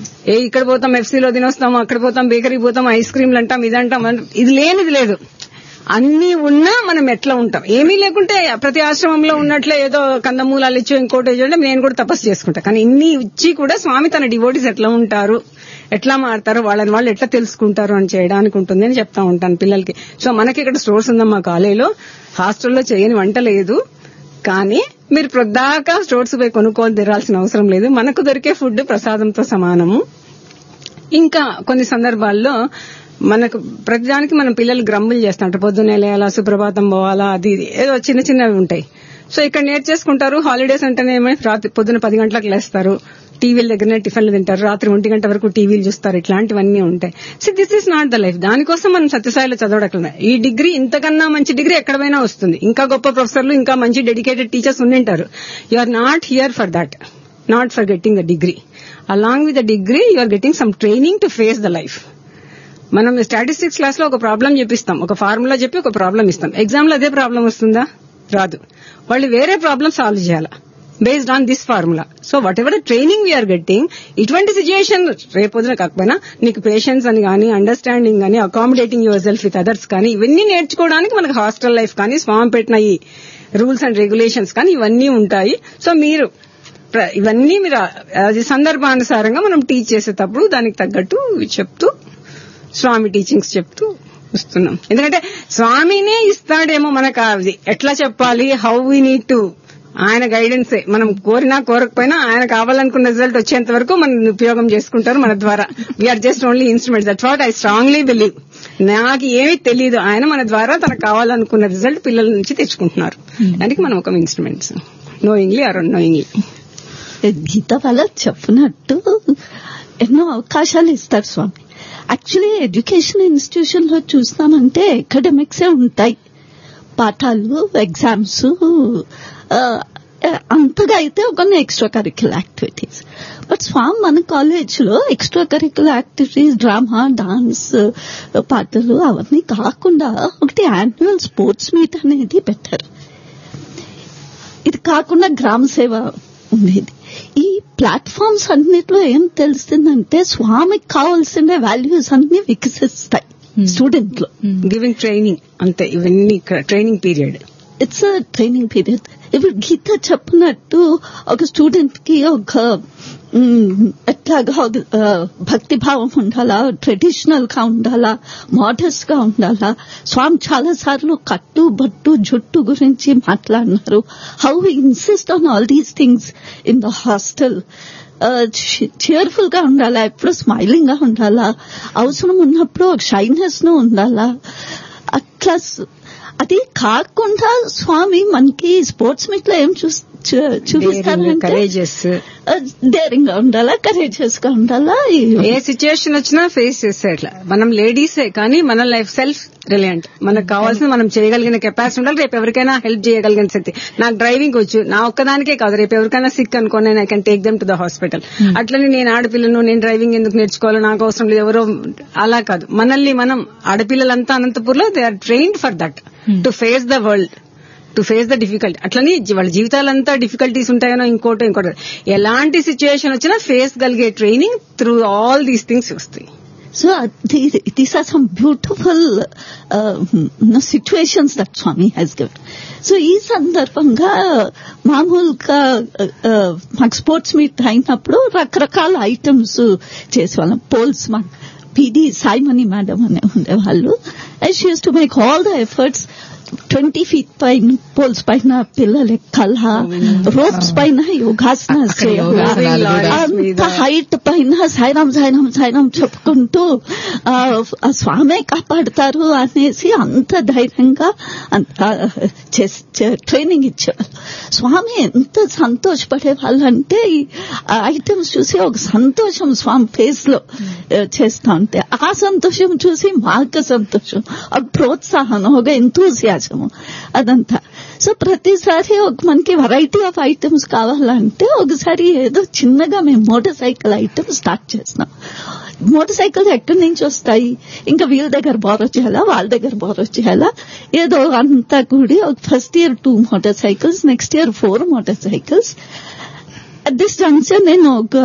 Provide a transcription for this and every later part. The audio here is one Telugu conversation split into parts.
ఏ ఇక్కడ పోతాం ఎఫ్సీలో తినొస్తాం అక్కడ పోతాం బేకరీ పోతాం ఐస్ క్రీమ్లు అంటాం ఇదంటాం అన్- ఇది లేనిది లేదు అన్ని ఉన్నా మనం ఎట్లా ఉంటాం ఏమీ లేకుంటే ప్రతి ఆశ్రమంలో ఉన్నట్లే ఏదో కందమూలాలు ఇచ్చి ఇంకోటి ఇచ్చి నేను కూడా తపస్సు చేసుకుంటా కానీ ఇన్ని ఇచ్చి కూడా స్వామి తన డివోటీస్ ఎట్లా ఉంటారు ఎట్లా మారుతారు వాళ్ళని వాళ్ళు ఎట్లా తెలుసుకుంటారు అని చేయడానికి ఉంటుంది అని చెప్తా ఉంటాను పిల్లలకి సో మనకి ఇక్కడ స్టోర్స్ ఉందాం మా కాలేజీలో హాస్టల్లో చేయని వంట లేదు కానీ మీరు ప్రొద్దాకా స్టోర్స్ పోయి కొనుక్కొని తిరాల్సిన అవసరం లేదు మనకు దొరికే ఫుడ్ ప్రసాదంతో సమానము ఇంకా కొన్ని సందర్భాల్లో మనకు ప్రతిదానికి మనం పిల్లలు గ్రంబులు చేస్తుంటారు పొద్దున్నే లేయాలా సుప్రభాతం పోవాలా అది ఇది ఏదో చిన్న చిన్నవి ఉంటాయి సో ఇక్కడ నేర్చేసుకుంటారు హాలిడేస్ అంటేనే ఏమై రాత్రి పొద్దున పది గంటలకు లేస్తారు టీవీల దగ్గరనే టిఫిన్లు తింటారు రాత్రి ఒంటి గంట వరకు టీవీలు చూస్తారు ఇట్లాంటివన్నీ ఉంటాయి so this is not the life దానికోసం మనం సత్యసాయిలో చదవడట్లేదు ఈ డిగ్రీ ఇంతకన్నా మంచి డిగ్రీ ఎక్కడైనా వస్తుంది ఇంకా గొప్ప ప్రొఫెసర్లు ఇంకా మంచి డెడికేటెడ్ టీచర్స్ ఉండింటారు you are not here for that not for getting the degree along with the degree you are getting some training to face the life మనం స్టాటిస్టిక్స్ క్లాస్ లో ఒక ప్రాబ్లం చెప్పిస్తాం ఒక ఫార్ములా చెప్పి ఒక ప్రాబ్లం ఇస్తాం ఎగ్జామ్ లో అదే ప్రాబ్లం వస్తుందా రాదు వాళ్ళు వేరే ప్రాబ్లం సాల్వ్ చేయాలా based on this formula so whatever training we are getting ఇటువంటి సిచ్యుయేషన్ రేపొద్దున కాకపోయినా నీకు పేషెన్స్ అని కానీ అండర్స్టాండింగ్ కానీ accommodating yourself with others కానీ ఇవన్నీ నేర్చుకోవడానికి మనకు హాస్టల్ లైఫ్ కానీ స్వామి పెట్టిన ఈ రూల్స్ అండ్ రెగ్యులేషన్స్ కానీ ఇవన్నీ ఉంటాయి సో మీరు ప్ర- ఇవన్నీ మీరు అది సందర్భానుసారంగా మనం టీచ్ చేసేటప్పుడు దానికి తగ్గట్టు చెప్తూ స్వామి టీచింగ్స్ చెప్తూ వస్తున్నాం ఎందుకంటే స్వామినే ఇస్తాడేమో మనకు అది ఎట్లా చెప్పాలి హౌ వీ నీడ్ టు ఆయన గైడెన్స్ మనం కోరినా కోరకపోయినా ఆయన కావాలనుకున్న రిజల్ట్ వచ్చేంత వరకు మనం ఉపయోగం చేసుకుంటారు మన ద్వారా we are just only instrument that what I strongly believe నాకు ఏమీ తెలియదు ఆయన మన ద్వారా తనకు కావాలనుకున్న రిజల్ట్ పిల్లల నుంచి తెచ్చుకుంటున్నారు దానికి మనం ఒక instruments knowingly or knowingly Geetha వాళ్ళ చెప్పినట్టు ఎన్నో అవకాశాలు ఇస్తారు స్వామి యాక్చువల్లీ ఎడ్యుకేషన్ ఇన్స్టిట్యూషన్ లో చూసినామంటే అకాడమిక్సే ఉంటాయి పాఠాలు ఎగ్జామ్స్ అంతగా అయితే కొన్ని extra curricular activities but Swami మన కాలేజ్ లో extra curricular activities drama dance పాటలు అవన్నీ కాకుండా ఒకటి యాన్యువల్ స్పోర్ట్స్ మీట్ అనేది పెట్టారు ఇది కాకుండా గ్రామ సేవ ఉండేది ఈ ప్లాట్ఫామ్స్ అన్నిట్లో ఏం తెలుస్తుందంటే స్వామికి కావాల్సిన వాల్యూస్ అన్ని వికసిస్తాయి స్టూడెంట్ లో గివింగ్ ట్రైనింగ్ అంతే ఇవన్నీ training period it's training period ఇప్పుడు గీత చెప్పినట్టు ఒక స్టూడెంట్ కి ఒక మ్, ఎట్లాగా ఆ, భక్తి భావం ఉండాలా ట్రెడిషనల్ గా ఉండాలా మోడర్స్ట్ గా ఉండాలా స్వామి చాలా సార్లు కట్టు బట్టు జుట్టు గురించి మాట్లాడినారు how insist on all these things in the hostel cheerful గా ఉండాలా ఎప్పుడు స్మైలింగ్ గా ఉండాలా అవసరం ఉన్నప్పుడు ఒక షైనెస్ ను ఉండాలా అట్లా స్- అది కాకుండా స్వామి మనకి స్పోర్ట్స్ మీట్ లో ఏం చూస్- చూ- చూపిస్తారంటే కరేజెస్ డేరింగ్ గా ఉండాలా కరేజియస్ గా ఉండాలా ఏ సిచ్యుయేషన్ వచ్చినా ఫేస్ చేసేట్లా మనం లేడీసే కానీ మన లైఫ్ సెల్ఫ్ రిలయంట్ మనకు కావాల్సిన మనం చేయగలిగిన కెపాసిటీ ఉండాలి రేపు ఎవరికైనా హెల్ప్ చేయగలిగిన శక్తి నాకు డ్రైవింగ్ వచ్చు నా ఒక్కదానికే కాదు రేపు ఎవరికైనా సిక్ అనుకోని నేను I can take them to the hospital అట్లని నేను ఆడపిల్లను నేను డ్రైవింగ్ ఎందుకు నేర్చుకోవాలో నాకు అవసరం లేదు ఎవరో అలా కాదు మనల్ని మనం ఆడపిల్లలంతా అనంతపూర్లో they are trained for that to face the world to face the difficulty అట్లని జీ- వాళ్ళ జీవితాలంతా డిఫికల్టీస్ ఉంటాయనో ఇంకోటో ఇంకోటో ఎలాంటి సిచ్యుయేషన్ వచ్చినా ఫేస్ కలిగే training through all these things వస్తాయి so these are some beautiful situations that Swami has given so ఈ సందర్భంగా మామూలుగా uh, మాకు స్పోర్ట్స్ మీట్ అయినప్పుడు రకరకాల ఐటమ్స్ చేసేవాళ్ళం పోల్స్ మా పిడి సాయిమణి మేడం అనే ఉండేవాళ్ళు she uses to make all the efforts twenty feet పైన పోల్స్ పైన పిల్లలు ఎక్కాలా రోప్స్ పైన యోగాసన చేయాలా అంత హైట్ పైన సాయిరాం సాయిరాం సాయిరాం చెప్పుకుంటూ ఆ, ఆ స్వామే కాపాడతారు అనేసి అంత ధైర్యంగా అంత చేస్- చే- ట్రైనింగ్ ఇచ్చేవాళ్ళు స్వామి ఎంత సంతోషపడే వాళ్ళంటే ఈ ఐటమ్స్ చూసి ఒక సంతోషం స్వామి ఫేస్ లో ఆ, చేస్తా ఉంటే ఆ సంతోషం చూసి మాకు సంతోషం ఒక ప్రోత్సాహం ఒక ఎంతూసియాజం అదంతా సో ప్రతిసారి ఒక మనకి వెరైటీ ఆఫ్ ఐటమ్స్ కావాలంటే ఒకసారి ఏదో చిన్నగా మేము మోటార్ సైకిల్ ఐటమ్ స్టార్ట్ చేస్తున్నాం మోటార్ సైకిల్ ఎక్కడి నుంచి వస్తాయి ఇంకా వీళ్ళ దగ్గర బోరో చేయాలా వాళ్ళ దగ్గర బోరో చేయాలా ఏదో అంతా కూడి first year two motorcycles next year four motorcycles at this junction నేను ఒక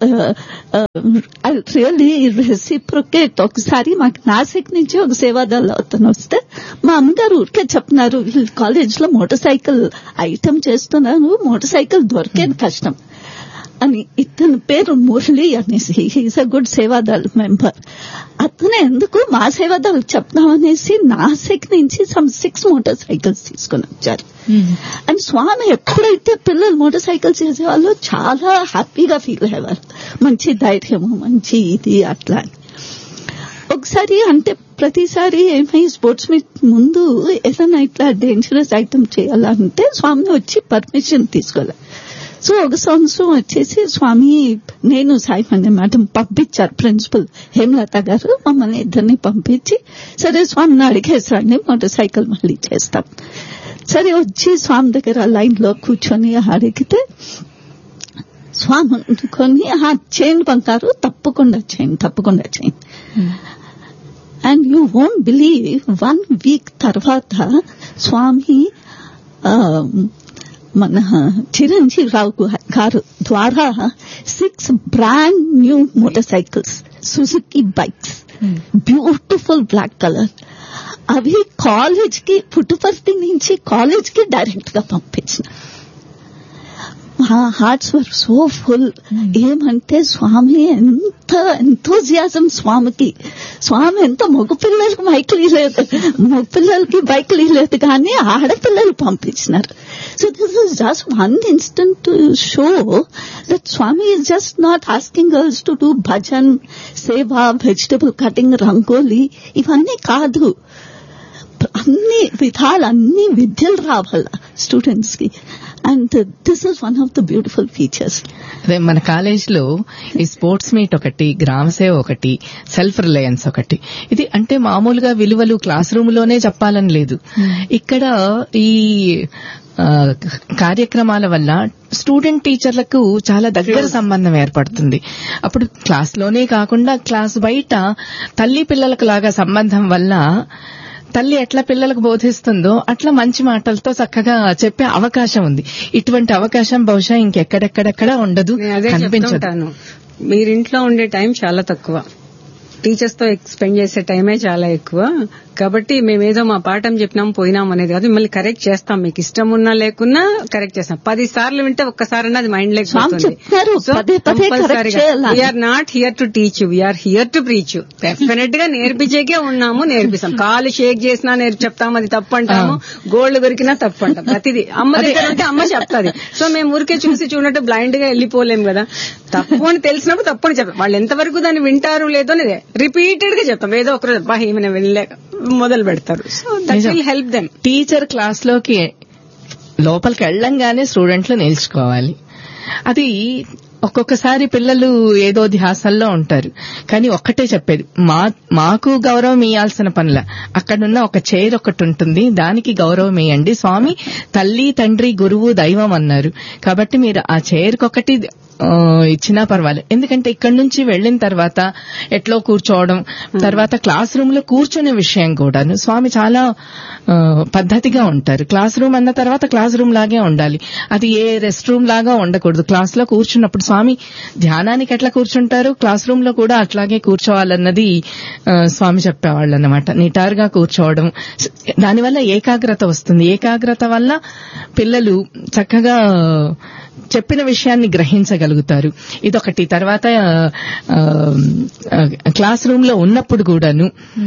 రియల్లీ రెసిప్రొకేట్ ఒకసారి మాకు నాసిక్ నుంచి ఒక సేవాదళ అతను వస్తే మా అమ్మగారు ఊరికే చెప్తున్నారు వీళ్ళు కాలేజ్ లో మోటార్ సైకిల్ ఐటమ్ చేస్తున్నారు మోటార్ సైకిల్ దొరికేది కష్టం అని ఇతని పేరు మురళి అనేసి he's a good Sevadal member అతను ఎందుకు మా సేవాదళ్ చెప్తామనేసి నాసిక్ నుంచి సమ్ సిక్స్ మోటార్ సైకిల్స్ తీసుకుని వచ్చారు అండ్ స్వామి ఎప్పుడైతే పిల్లలు మోటార్ సైకిల్ చేసేవాళ్ళు చాలా హ్యాపీగా ఫీల్ అయ్యేవారు మంచి ధైర్యము మంచి ఇది అట్లా అని. ఒకసారి అంటే ప్రతిసారి ఏమై స్పోర్ట్స్ మీట్ ముందు ఏదైనా ఇట్లా డేంజరస్ ఐటమ్ చేయాలంటే స్వామి వచ్చి పర్మిషన్ తీసుకోవాలి సో ఒక సంవత్సరం వచ్చేసి స్వామి నేను సాయి అనే మేడం పంపించారు ప్రిన్సిపల్ హేమలత గారు మమ్మల్ని ఇద్దరిని పంపించి సరే స్వామిని అడిగేసండి మోటార్ సైకిల్ మళ్ళీ చేస్తాం సరే వచ్చి స్వామి దగ్గర లైన్ లో కూర్చొని అడిగితే స్వామి అనుకొని ఆ చైన్ పంపారు తప్పకుండా చైన్ తప్పకుండా chain and you won't believe one week తర్వాత స్వామి ఆ, మన చిరంజీవి రావు గారు ద్వారా six brand new motorcycles Suzuki bikes beautiful black colour అవి కాలేజ్ కి పుట్టుపర్తి నుంచి కాలేజ్ కి డైరెక్ట్ గా పంపించిన మా హార్ట్స్ వర్ సో ఫుల్ ఏమంటే స్వామి ఎంత ఎంతోజియాజం స్వామికి స్వామి ఎంత మగపిల్లలకి బైక్లు లేదు మగపిల్లలకి బైక్లు లేదు కానీ ఆడపిల్లలు పంపించినారు so this is just one instant to show that Swami is just not asking girls to do bhajan seva vegetable cutting rangoli ఇవన్నీ కాదు అన్ని విధాలు అన్ని విద్యలు రావాల స్టూడెంట్స్ కి and this is one of the beautiful features అదే మన కాలేజ్ లో ఈ స్పోర్ట్స్ మీట్ ఒకటి గ్రామ సేవ ఒకటి సెల్ఫ్ రిలయన్స్ ఒకటి ఇది అంటే మామూలుగా విలువలు క్లాస్ రూమ్ లోనే చెప్పాలని లేదు ఇక్కడ ఈ ఆ, కార్యక్రమాల వల్ల స్టూడెంట్ టీచర్లకు చాలా దగ్గర సంబంధం ఏర్పడుతుంది అప్పుడు క్లాస్ లోనే కాకుండా క్లాస్ బయట తల్లి పిల్లలకు లాగా సంబంధం వల్ల తల్లి ఎట్లా పిల్లలకు బోధిస్తుందో అట్లా మంచి మాటలతో చక్కగా చెప్పే అవకాశం ఉంది ఇటువంటి అవకాశం బహుశా ఇంకెక్కడెక్కడెక్కడ ఉండదు నేను అదే కనిపించదు చెప్తుంటాను మీరింట్లో ఉండే టైం చాలా తక్కువ టీచర్స్ తో స్పెండ్ చేసే టైమే చాలా ఎక్కువ కాబట్టి మేమేదో మా పాఠం చెప్పినాం పోయినాం అనేది కాదు మిమ్మల్ని కరెక్ట్ చేస్తాం మీకు ఇష్టం ఉన్నా లేకున్నా కరెక్ట్ చేస్తాం పది సార్లు వింటే ఒక్కసారి అది మైండ్ స్వామి చెప్తారు, పదే పదే correct చేయాలని. We're not here to teach you we're here to preach you definite గా నేర్పించేకే ఉన్నాము నేర్పిస్తాం కాలు షేక్ చేసినా నేర్పి చెప్తాం అది తప్పు అంటాము గోల్డ్ దొరికినా తప్పు అంటాం ప్రతిదీ అమ్మ దగ్గర ఉంటే అమ్మ చెప్తాది సో మేము ఊరికే చూసి చూడట్టు బ్లైండ్ గా వెళ్ళిపోలేం కదా తప్పు అని తెలిసినప్పుడు తప్పు అని చెప్తాం వాళ్ళు ఎంతవరకు దాన్ని వింటారు లేదో అనేది రిపీటెడ్ గా చెప్తాం ఏదో ఒకరోజు బా ఏమైనా వెళ్ళలేక మొదలు పెడతారు సో దట్ నిజం. Will help them teacher class లోకి లోపలికి వెళ్ళంగానే స్టూడెంట్లు నిల్చుకోవాలి అది ఒక్కొక్కసారి పిల్లలు ఏదో ధ్యాసల్లో ఉంటారు కానీ ఒక్కటే చెప్పేది మా మాకు గౌరవం ఇవ్వాల్సిన పనుల అక్కడున్న ఒక చైర్ ఒకటి ఉంటుంది దానికి గౌరవం ఇవ్వండి స్వామి తల్లి తండ్రి గురువు దైవం అన్నారు కాబట్టి మీరు ఆ చైర్కి ఒకటి ఆ, ఇచ్చినా పర్వాలేదు ఎందుకంటే ఇక్కడి నుంచి వెళ్ళిన తర్వాత ఎట్లో కూర్చోవడం తర్వాత క్లాస్ రూమ్ లో కూర్చునే విషయం కూడాను స్వామి చాలా ఆ, పద్ధతిగా ఉంటారు క్లాస్ రూమ్ అన్న తర్వాత క్లాస్ రూమ్ లాగే ఉండాలి అది ఏ రెస్ట్ రూమ్ లాగా ఉండకూడదు క్లాస్ లో కూర్చున్నప్పుడు స్వామి ధ్యానానికి ఎట్లా కూర్చుంటారు క్లాస్ రూమ్ లో కూడా అట్లాగే కూర్చోవాలన్నది ఆ, స్వామి చెప్పేవాళ్ళు అనమాట నిటారుగా కూర్చోవడం దానివల్ల ఏకాగ్రత వస్తుంది ఏకాగ్రత వల్ల పిల్లలు చక్కగా చెప్పిన విషయాన్ని గ్రహించగలుగుతారు ఇదొకటి తర్వాత ఆ, ఆ, క్లాస్ రూమ్ లో ఉన్నప్పుడు కూడాను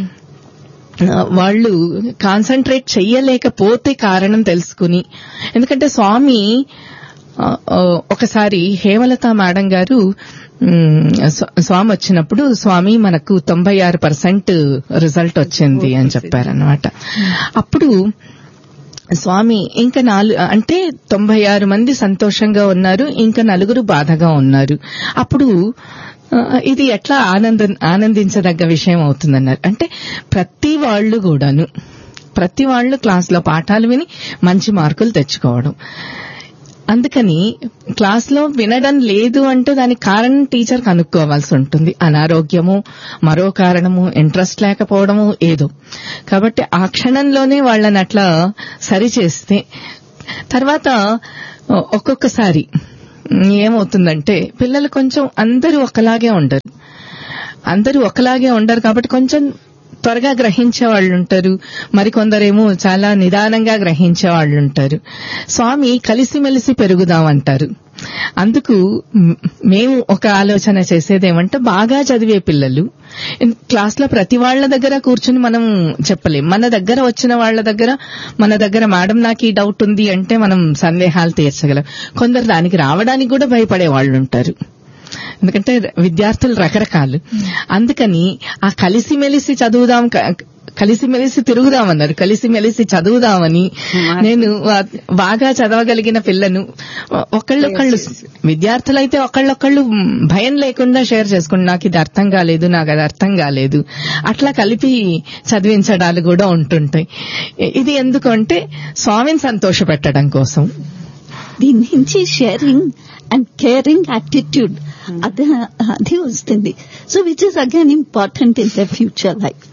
ఆ, వాళ్ళు కాన్సన్ట్రేట్ చెయ్యలేకపోతే కారణం తెలుసుకుని ఎందుకంటే స్వామి ఆ, ఆ, ఒకసారి హేమలత మేడం గారు మ్, స్వ- స్వామి వచ్చినప్పుడు స్వామి మనకు తొంభై ఆరు పర్సెంట్ రిజల్ట్ వచ్చింది అని చెప్పారనమాట అప్పుడు స్వామి ఇంకా నాలుగు అంటే తొంభై ఆరు మంది సంతోషంగా ఉన్నారు ఇంకా నలుగురు బాధగా ఉన్నారు అప్పుడు ఆ, ఇది ఎట్లా ఆనంద ఆనందించదగ్గ విషయం అవుతుందన్నారు అంటే ప్రతి వాళ్ళు కూడాను ప్రతి వాళ్ళు క్లాస్లో పాఠాలు విని మంచి మార్కులు తెచ్చుకోవడం అందుకని క్లాస్ లో వినడం లేదు అంటే దానికి కారణం టీచర్ కనుక్కోవాల్సి ఉంటుంది అనారోగ్యము మరో కారణము ఇంట్రెస్ట్ లేకపోవడము ఏదో కాబట్టి ఆ క్షణంలోనే వాళ్ళని అట్లా సరిచేస్తే తర్వాత ఒక్కొక్కసారి ఏమవుతుందంటే పిల్లలు కొంచెం అందరూ ఒకలాగే ఉండరు అందరూ ఒకలాగే ఉండరు కాబట్టి కొంచెం త్వరగా గ్రహించే వాళ్ళు ఉంటారు మరికొందరేమో చాలా నిదానంగా గ్రహించే వాళ్ళు ఉంటారు స్వామి కలిసిమెలిసి పెరుగుదామంటారు అందుకు మ్, మేము ఒక ఆలోచన చేసేదేమంటే బాగా చదివే పిల్లలు క్లాస్ లో ప్రతి వాళ్ళ దగ్గర కూర్చుని మనం చెప్పలేం మన దగ్గర వచ్చిన వాళ్ళ దగ్గర మన దగ్గర మేడం నాకు ఈ డౌట్ ఉంది అంటే మనం సందేహాలు తీర్చగలం కొందరు దానికి రావడానికి కూడా భయపడే వాళ్ళు ఉంటారు ఎందుకంటే విద్యార్థులు రకరకాలు అందుకని ఆ కలిసిమెలిసి చదువుదాం క- కలిసిమెలిసి తిరుగుదామన్నారు కలిసిమెలిసి చదువుదామని నేను వా- బాగా చదవగలిగిన పిల్లను ఒకళ్ళొకళ్ళు విద్యార్థులైతే ఒకళ్ళొకళ్ళు భయం లేకుండా షేర్ చేసుకుని నాకు ఇది అర్థం కాలేదు నాకు అది అర్థం కాలేదు అట్లా కలిపి చదివించడాలు కూడా ఉంటుంటాయి ఇది ఎందుకంటే స్వామిని సంతోష పెట్టడం కోసం దీని నుంచి షేరింగ్ అండ్ కేరింగ్ యాటిట్యూడ్ అదే అది వస్తుంది so which is again important in the future life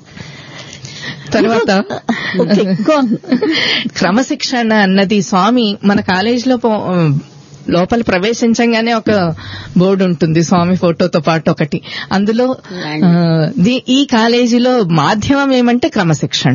తర్వాత ఓకే గోన్ క్రమశిక్షణ అన్నది స్వామి మన కాలేజీలో పో- లోపల ప్రవేశించగానే ఒక బోర్డు ఉంటుంది స్వామి ఫోటోతో పాటు ఒకటి అందులో ఆ, ది- ఈ కాలేజీలో మాధ్యమం ఏమంటే క్రమశిక్షణ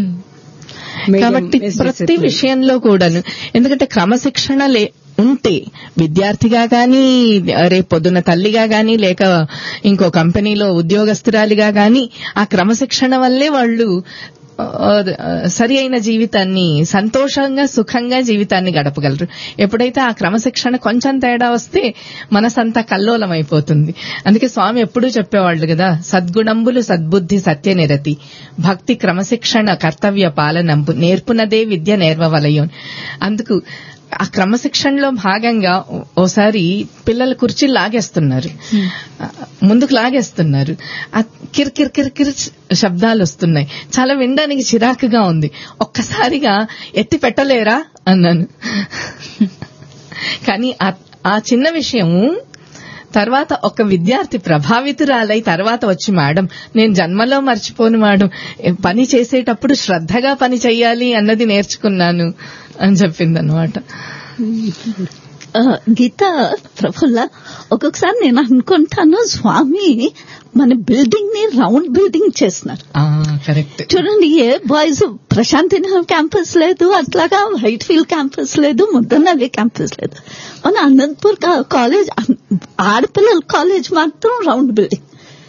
కాబట్టి ప్రతి విషయంలో కూడాను ఎందుకంటే క్రమశిక్షణ లే ఉంటే విద్యార్థిగా గాని రేపు పొద్దున్న తల్లిగా గాని లేక ఇంకో కంపెనీలో ఉద్యోగస్తురాలిగా గాని ఆ క్రమశిక్షణ వల్లే వాళ్ళు ఆ, సరి అయిన జీవితాన్ని సంతోషంగా సుఖంగా జీవితాన్ని గడపగలరు ఎప్పుడైతే ఆ క్రమశిక్షణ కొంచెం తేడా వస్తే మనసంతా కల్లోలం అయిపోతుంది అందుకే స్వామి ఎప్పుడూ చెప్పేవాళ్ళు కదా సద్గుణంబులు సద్బుద్ధి సత్యనిరతి భక్తి క్రమశిక్షణ కర్తవ్య పాలనంపు నేర్పునదే విద్య నేర్వవలయం అందుకు ఆ క్రమశిక్షణలో భాగంగా ఓ- ఓసారి పిల్లల కుర్చీలు లాగేస్తున్నారు ఆ, ముందుకు లాగేస్తున్నారు ఆ కిర్ కిర్ కిర్ కిర్ శబ్దాలు వస్తున్నాయి చాలా వినడానికి చిరాకుగా ఉంది ఒక్కసారిగా ఎత్తి పెట్టలేరా అన్నాను కానీ ఆ- ఆ చిన్న విషయము తర్వాత ఒక విద్యార్థి ప్రభావితురాలై తర్వాత వచ్చి మేడం నేను జన్మలో మర్చిపోను మేడం ఏ పని చేసేటప్పుడు శ్రద్ధగా పని చెయ్యాలి అన్నది నేర్చుకున్నాను అని చెప్పింది అనమాట ఆ, గీత ప్రఫుల్ల ఒక్కొక్కసారి నేను అనుకుంటాను స్వామి మన బిల్డింగ్ ని రౌండ్ బిల్డింగ్ చేస్తున్నారు కరెక్ట్ చూడండి ఏ బాయ్స్ ప్రశాంతి నగర్ క్యాంపస్ లేదు అట్లాగా వైట్ ఫీల్డ్ క్యాంపస్ లేదు ముద్దనల్లి క్యాంపస్ లేదు మన అనంతపూర్ కా- కాలేజ్ అన్- ఆడపిల్లల కాలేజ్ మాత్రం రౌండ్ బిల్డింగ్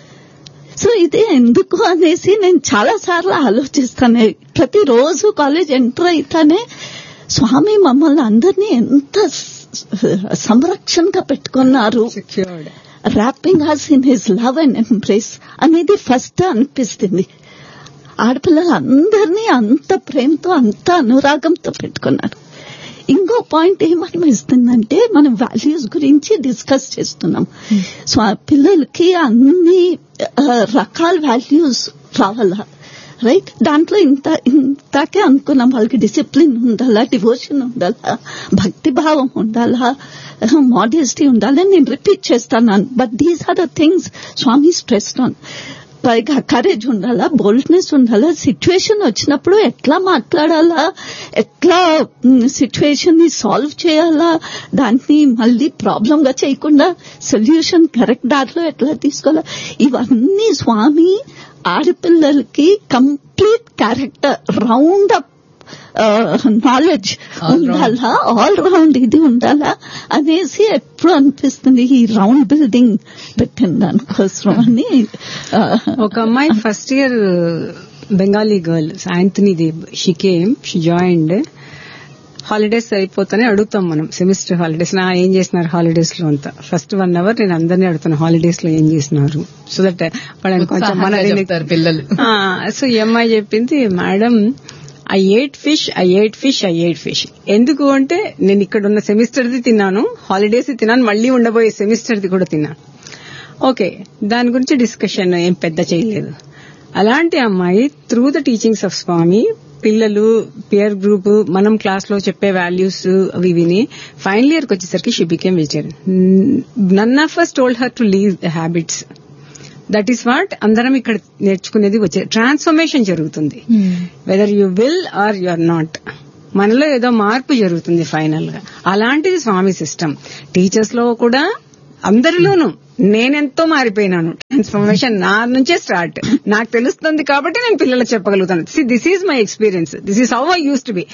సో ఇది ఎందుకు అనేసి నేను చాలా సార్లు ఆలోచిస్తాను ప్రతిరోజు కాలేజ్ ఎంటర్ అయితేనే స్వామి మమ్మల్ని అందరినీ ఎంత స- సంరక్షణగా పెట్టుకున్నారు secured wrapping has in his love and embrace అనేది ఫస్ట్ అనిపిస్తుంది ఆడపిల్లలు అందరినీ అంత ప్రేమతో అంత అనురాగంతో పెట్టుకున్నారు ఇంకో పాయింట్ ఏమనిపిస్తుందంటే మనం వాల్యూస్ గురించి డిస్కస్ చేస్తున్నాం సో ఆ పిల్లలకి అన్ని ఆ, రకాల వాల్యూస్ రావాలా రైట్ దాంట్లో ఇంత ఇంతకే అనుకున్నాం వాళ్ళకి డిసిప్లిన్ ఉండాలా డివోషన్ ఉండాలా భక్తి భావం ఉండాలా మోడెస్టీ ఉండాలని నేను రిపీట్ చేస్తాను but these are the things Swami stress on పైగా కరేజ్ ఉండాలా బోల్డ్నెస్ ఉండాలా సిచ్యువేషన్ వచ్చినప్పుడు ఎట్లా మాట్లాడాలా ఎట్లా సిచ్యువేషన్ ని సాల్వ్ చేయాలా దాన్ని మళ్ళీ ప్రాబ్లం గా చేయకుండా సొల్యూషన్ కరెక్ట్ దారిలో ఎట్లా తీసుకోవాలా ఇవన్నీ స్వామి ఆడపిల్లలకి complete character round up knowledge ఉండాలా ఆల్ రౌండ్ ఇది ఉండాలా అనేసి ఎప్పుడు అనిపిస్తుంది ఈ రౌండ్ బిల్డింగ్ పెట్టిన దానికోసం అని ఆ, ఒక అమ్మాయి ఫస్ట్ ఇయర్ బెంగాలీ గర్ల్ శాంతిని దేవ్ she came she joined holidays అయిపోతానే అడుగుతాం మనం సెమిస్టర్ హాలిడేస్ నా ఏం చేసినారు హాలిడేస్ లో అంతా ఫస్ట్ వన్ అవర్ నేను అందరినీ అడుగుతాను హాలిడేస్ లో ఏం చేసినారు సో దట్ వాళ్ళని కొంచెం మన ఉత్సాహంగా చెప్తారు పిల్లలు సో ఈ అమ్మాయి చెప్పింది madam I ate fish I ate fish I ate fish ఎందుకు అంటే నేను ఇక్కడ ఉన్న సెమిస్టర్ ది తిన్నాను హాలిడేస్ తిన్నాను మళ్ళీ ఉండబోయే సెమిస్టర్ ది కూడా తిన్నాను ఓకే దాని గురించి డిస్కషన్ ఏం పెద్ద చేయలేదు అలాంటి అమ్మాయి through the teachings of Swami పిల్లలు పియర్ గ్రూప్ మనం క్లాస్ లో చెప్పే వాల్యూస్ అవి విని ఫైనల్ ఇయర్ కి వచ్చేసరికి she became vegetarian none of us told her to leave the habits that is what అందరం ఇక్కడ నేర్చుకునేది వచ్చే ట్రాన్స్ఫర్మేషన్ జరుగుతుంది whether you will or you are not మనలో ఏదో మార్పు జరుగుతుంది ఫైనల్ గా అలాంటిది స్వామి సిస్టమ్ టీచర్స్ లో కూడా అందరిలోనూ నేనెంతో మారిపోయినాను ట్రాన్స్ఫర్మేషన్ నా నుంచే స్టార్ట్ నాకు తెలుస్తుంది కాబట్టి నేను పిల్లలకు చెప్పగలుగుతాను this is my experience this is how I used to be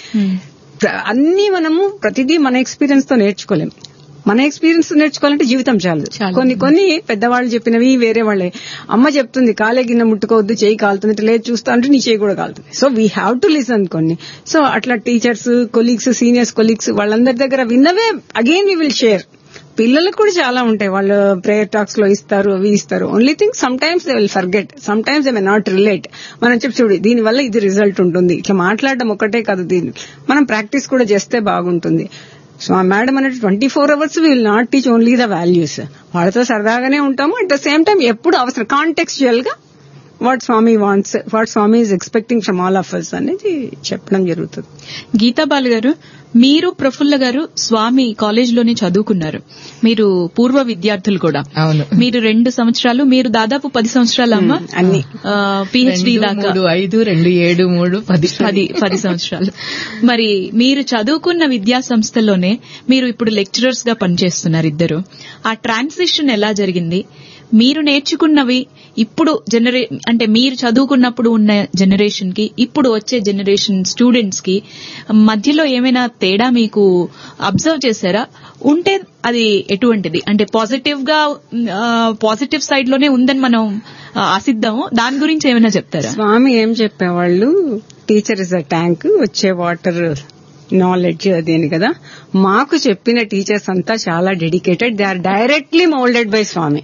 అన్ని మనము ప్రతిదీ మన ఎక్స్పీరియన్స్ తో నేర్చుకోలేం మన ఎక్స్పీరియన్స్ నేర్చుకోవాలంటే జీవితం చాలు చాలు. కొన్ని కొన్ని పెద్దవాళ్ళు చెప్పినవి వేరే వాళ్ళే అమ్మ చెప్తుంది కాలే గిన్నె ముట్టుకోవద్దు చేయి కాలుతుంది ఇట్లా లేదు చూస్తా అంటే నీ చేయి కూడా కాలుతుంది so we have to listen కొన్ని సో అట్లా టీచర్స్ కొలీగ్స్ సీనియర్స్ కొలీగ్స్ వాళ్ళందరి దగ్గర విన్నవే అగైన్ వీ విల్ షేర్ పిల్లలకు కూడా చాలా ఉంటాయి వాళ్ళు ప్రేయర్ టాక్స్ లో ఇస్తారు అవి ఇస్తారు only thing sometimes they will forget sometimes they may not relate మనం చెప్పి చూడు దీని వల్ల ఇది రిజల్ట్ ఉంటుంది ఇట్లా మాట్లాడడం ఒకటే కాదు దీన్ని మనం ప్రాక్టీస్ కూడా చేస్తే బాగుంటుంది సో ఆ మేడం అనేది twenty four hours will not teach only the values వాళ్ళతో సరదాగానే ఉంటాము అట్ ద సేమ్ టైం ఎప్పుడు అవసరం కాంటెక్స్చువల్ గా what Swami wants what Swami is expecting from all of us అనేది చెప్పడం జరుగుతుంది గీతాబాల్ గారు మీరు ప్రఫుల్ల గారు స్వామి కాలేజ్ లోనే చదువుకున్నారు మీరు పూర్వ విద్యార్థులు కూడా అవును మీరు రెండు సంవత్సరాలు మీరు దాదాపు పది సంవత్సరాలు అమ్మ అన్ని పిహెచ్డి రెండు, దాకా మూడు ఐదు రెండు ఏడు మూడు పది పది పది సంవత్సరాలు మరి మీరు చదువుకున్న విద్యా సంస్థలోనే మీరు ఇప్పుడు లెక్చరర్స్ గా పనిచేస్తున్నారు ఇద్దరు ఆ ట్రాన్సిషన్ ఎలా జరిగింది మీరు నేర్చుకున్నవి ఇప్పుడు జనరే అంటే మీరు చదువుకున్నప్పుడు ఉన్న జనరేషన్ కి ఇప్పుడు వచ్చే జనరేషన్ స్టూడెంట్స్ కి మధ్యలో ఏమైనా తేడా మీకు అబ్జర్వ్ చేశారా ఉంటే అది ఎటువంటిది అంటే పాజిటివ్ గా పాజిటివ్ సైడ్ లోనే ఉందని మనం ఆ, ఆశిద్దాము దాని గురించి ఏమైనా చెప్తారా స్వామి ఏం చెప్పేవాళ్ళు టీచర్ ఇస్ అ ట్యాంక్ వచ్చే వాటర్ నాలెడ్జ్ అది అని కదా మాకు చెప్పిన టీచర్స్ అంతా చాలా dedicated they are directly moulded by Swami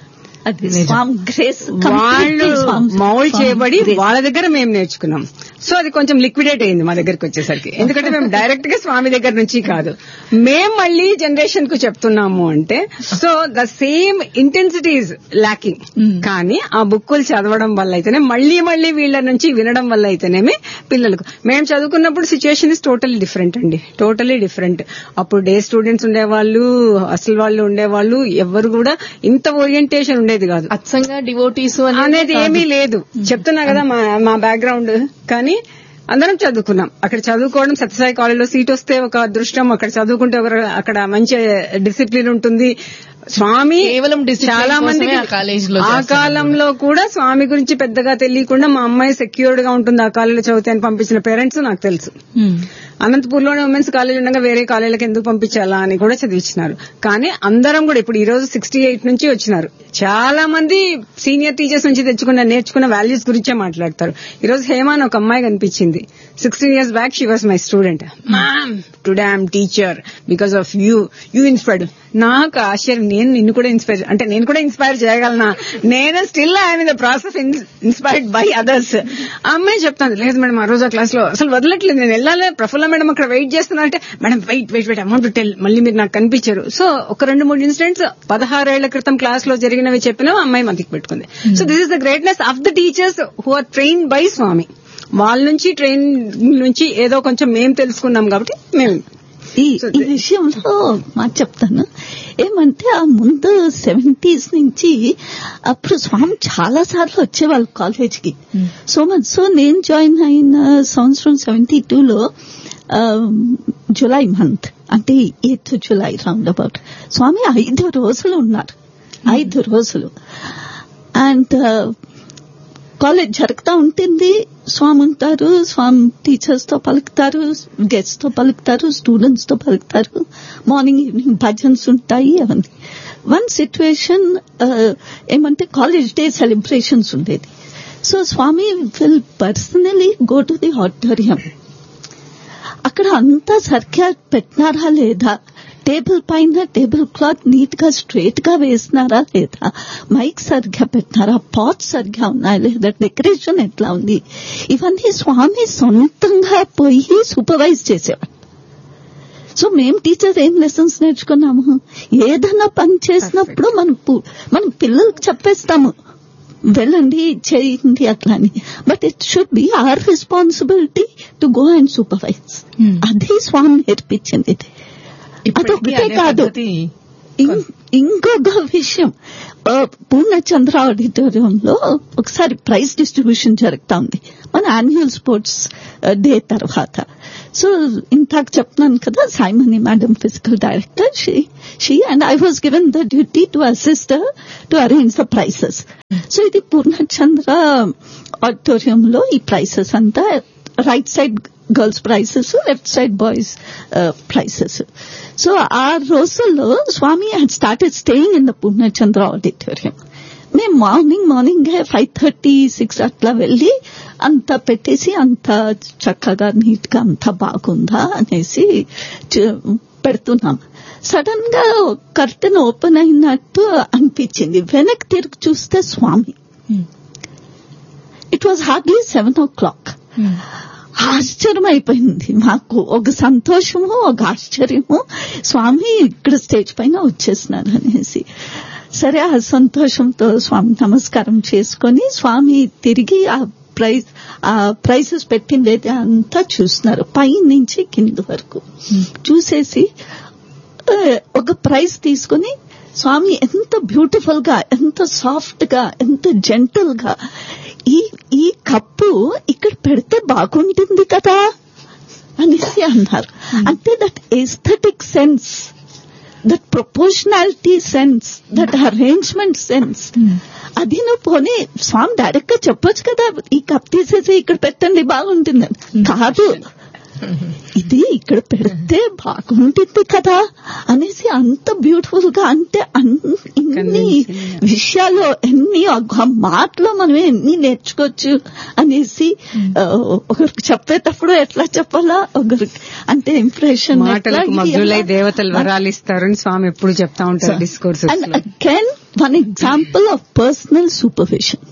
అది స్వామి గ్రేస్ వాళ్ళు మౌల్డ్ చేయబడి వాళ్ళ దగ్గర మేము నేర్చుకున్నాం సో అది కొంచెం లిక్విడేట్ అయింది మా దగ్గరికి వచ్చేసరికి ఎందుకంటే మేము డైరెక్ట్ గా స్వామి దగ్గర నుంచి కాదు మేం మళ్ళీ జనరేషన్ కు చెప్తున్నాము అంటే so the same intensity is lacking కానీ ఆ బుక్కులు చదవడం వల్ల అయితేనే మళ్ళీ మళ్ళీ వీళ్ళ నుంచి వినడం వల్ల అయితేనేమి పిల్లలకు మేము చదువుకున్నప్పుడు సిచ్యుయేషన్ ఇస్ టోటలీ డిఫరెంట్ అండి టోటలీ డిఫరెంట్ అప్పుడు డే స్టూడెంట్స్ ఉండేవాళ్ళు అసలు వాళ్ళు ఉండేవాళ్ళు ఎవరు కూడా ఇంత ఓరియంటేషన్ ఉండేది కాదు అచ్చంగా డివోటీస్ అనేది ఏమీ లేదు చెప్తున్నా కదా మా మా బ్యాక్గ్రౌండ్ కానీ అందరం చదువుకున్నాం అక్కడ చదువుకోవడం సత్యసాయి కాలేజీలో సీట్ వస్తే ఒక అదృష్టం అక్కడ చదువుకుంటే ఒక అక్కడ మంచి డిసిప్లిన్ ఉంటుంది స్వామి కేవలం discipline చాలా మంది కోసమే ఆ కాలేజీలో ఆ చేస్తున్నారు. కాలంలో కూడా స్వామి గురించి పెద్దగా తెలియకుండా మా అమ్మాయి సెక్యూర్డ్ గా ఉంటుంది ఆ కాలేజీలో చదివితే అని పంపించిన పేరెంట్స్ నాకు తెలుసు అనంతపూర్లోనే ఉమెన్స్ కాలేజ్ ఉండగా వేరే కాలేజీలకు ఎందుకు పంపించాలా అని కూడా చదివించినారు కానీ అందరం కూడా ఇప్పుడు ఈ రోజు సిక్స్టీ ఎయిట్ నుంచి వచ్చినారు చాలా మంది సీనియర్ టీచర్స్ నుంచి తెచ్చుకున్న నేర్చుకున్న వాల్యూస్ గురించే మాట్లాడతారు ఈ రోజు హేమ అని ఒక అమ్మాయి కనిపించింది sixteen years back she was my student ma'am today I'm teacher because of you you inspired నాకు ఆశ్చర్యం నేను నిన్ను కూడా ఇన్స్పైర్ అంటే నేను కూడా ఇన్స్పైర్ చేయగలనా నేను still I'm in the process inspired by others ఆ అమ్మాయి చెప్తాను లేదు మేడం ఆ రోజు ఆ క్లాస్ లో అసలు వదలట్లేదు నేను వెళ్ళాలి ప్రఫుల్ల మేడం అక్కడ వెయిట్ చేస్తున్నా అంటే madam wait wait wait amount tell మళ్ళీ మీరు నాకు కనిపించారు సో ఒక రెండు మూడు ఇన్సిడెంట్స్ పదహారేళ్ల క్రితం క్లాస్ లో జరిగినవి చెప్పినా అమ్మాయి మతికి పెట్టుకుంది so this is the greatness of the teachers who are train by Swami వాళ్ళ నుంచి ట్రైన్ నుంచి ఏదో కొంచెం మేము తెలుసుకున్నాం కాబట్టి మేము ఈ ఈ విషయంలో మాట చెప్తాను ఏమంటే ఆ ముందు సెవెంటీస్ నుంచి అప్పుడు స్వామి చాలా సార్లు వచ్చేవాళ్ళు కాలేజ్కి సో మచ్ సో నేను జాయిన్ అయిన సంవత్సరం సెవెంటీ టూలో జులై మంత్ అంటే eighth July round about Swami ఐదు రోజులు ఉన్నారు ఐదు రోజులు అండ్ కాలేజ్ జరుగుతూ ఉంటుంది స్వామి ఉంటారు స్వామి టీచర్స్ తో పలుకుతారు గెస్ట్ తో పలుకుతారు స్టూడెంట్స్ తో పలుకుతారు మార్నింగ్ ఈవినింగ్ భజన్స్ ఉంటాయి అవన్నీ వన్ సిచ్యువేషన్ ఏమంటే కాలేజ్ డే సెలబ్రేషన్స్ ఉండేది so Swami will personally go to the auditorium అక్కడ అంతా సరిగ్గా పెట్టినారా లేదా టేబుల్ పైన టేబుల్ క్లాత్ నీట్ గా స్ట్రైట్ గా వేసినారా లేదా మైక్ సరిగ్గా పెట్టినారా పాట్ సరిగ్గా ఉన్నాయా లేదా డెకరేషన్ ఎట్లా ఉంది ఇవన్నీ స్వామి సొంతంగా పోయి సూపర్వైజ్ చేసేవాడు సో మేం టీచర్ ఏం లెసన్స్ నేర్చుకున్నాము ఏదైనా పని చేసినప్పుడు మనం పు- మనం పిల్లలకు చెప్పేస్తాము వెళ్ళండి చేయండి అట్లా అని but it should be our responsibility to go and supervise అది స్వామి నేర్పించింది ఇది అదొకటే కాదు ఇం- ఇంకొక విషయం ఆ, పూర్ణచంద్ర ఆడిటోరియంలో ఒకసారి ప్రైజ్ డిస్ట్రిబ్యూషన్ జరుగుతా ఉంది మన యాన్యువల్ స్పోర్ట్స్ డే తర్వాత సో ఇంతాక చెప్తున్నాను కదా Saimani madam physical director she she and I was given the duty to assist to arrange the prizes so ఇది పూర్ణచంద్ర ఆడిటోరియంలో ఈ ప్రైసెస్ అంతా right side girls prizes left side boys prizes so ఆ రోజుల్లో Swami had started staying in the Purnachandra auditorium మేము morning morning five thirty six అట్లా వెళ్ళి అంత పెట్టేసి అంత చక్కగా నీట్ గా అంత బాగుందా అనేసి చూ- పెడుతున్నాం సడన్ గా కర్టెన్ ఓపెన్ అయినట్టు అనిపించింది వెనక్కి తిరిగి చూస్తే Swami it was hardly seven o'clock ఆశ్చర్యం అయిపోయింది మాకు ఒక సంతోషము ఒక ఆశ్చర్యము స్వామి ఇక్కడ స్టేజ్ పైన వచ్చేసినారు అనేసి సరే ఆ సంతోషంతో స్వామి నమస్కారం చేసుకొని స్వామి తిరిగి ఆ ప్రైజ్ ఆ ప్రైజెస్ పెట్టింది అంతా చూస్తున్నారు పై నుంచి కింద వరకు చూసేసి ఆ, ఒక ప్రైజ్ తీసుకుని స్వామి ఎంత బ్యూటిఫుల్ గా ఎంత సాఫ్ట్ గా ఎంత జెంటల్ గా ఈ ఈ కప్పు ఇక్కడ పెడితే బాగుంటుంది కదా అనేసి అన్నారు అంటే that aesthetic sense that proportionality sense that arrangement sense అది నువ్వు పోనీ స్వామి డైరెక్ట్ గా చెప్పొచ్చు కదా ఈ కప్ తీసేసి ఇక్కడ పెట్టండి బాగుంటుంది కాదు ఇది ఇక్కడ పెడితే బాగుంటుంది కదా అనేసి అంత బ్యూటిఫుల్ గా అంటే అన్ని ఇన్ని విషయాలు ఎన్ని ఒక మాటలో మనం ఎన్ని నేర్చుకోవచ్చు అనేసి ఆ, ఒకరికి చెప్పేటప్పుడు ఎట్లా చెప్పాలా ఒకరికి అంటే ఇంప్రెషన్ మాటలకు మగ్గులై దేవతలు వరాలు ఇస్తారని స్వామి ఎప్పుడు చెప్తా ఉంటారు discourse and again one example of personal supervision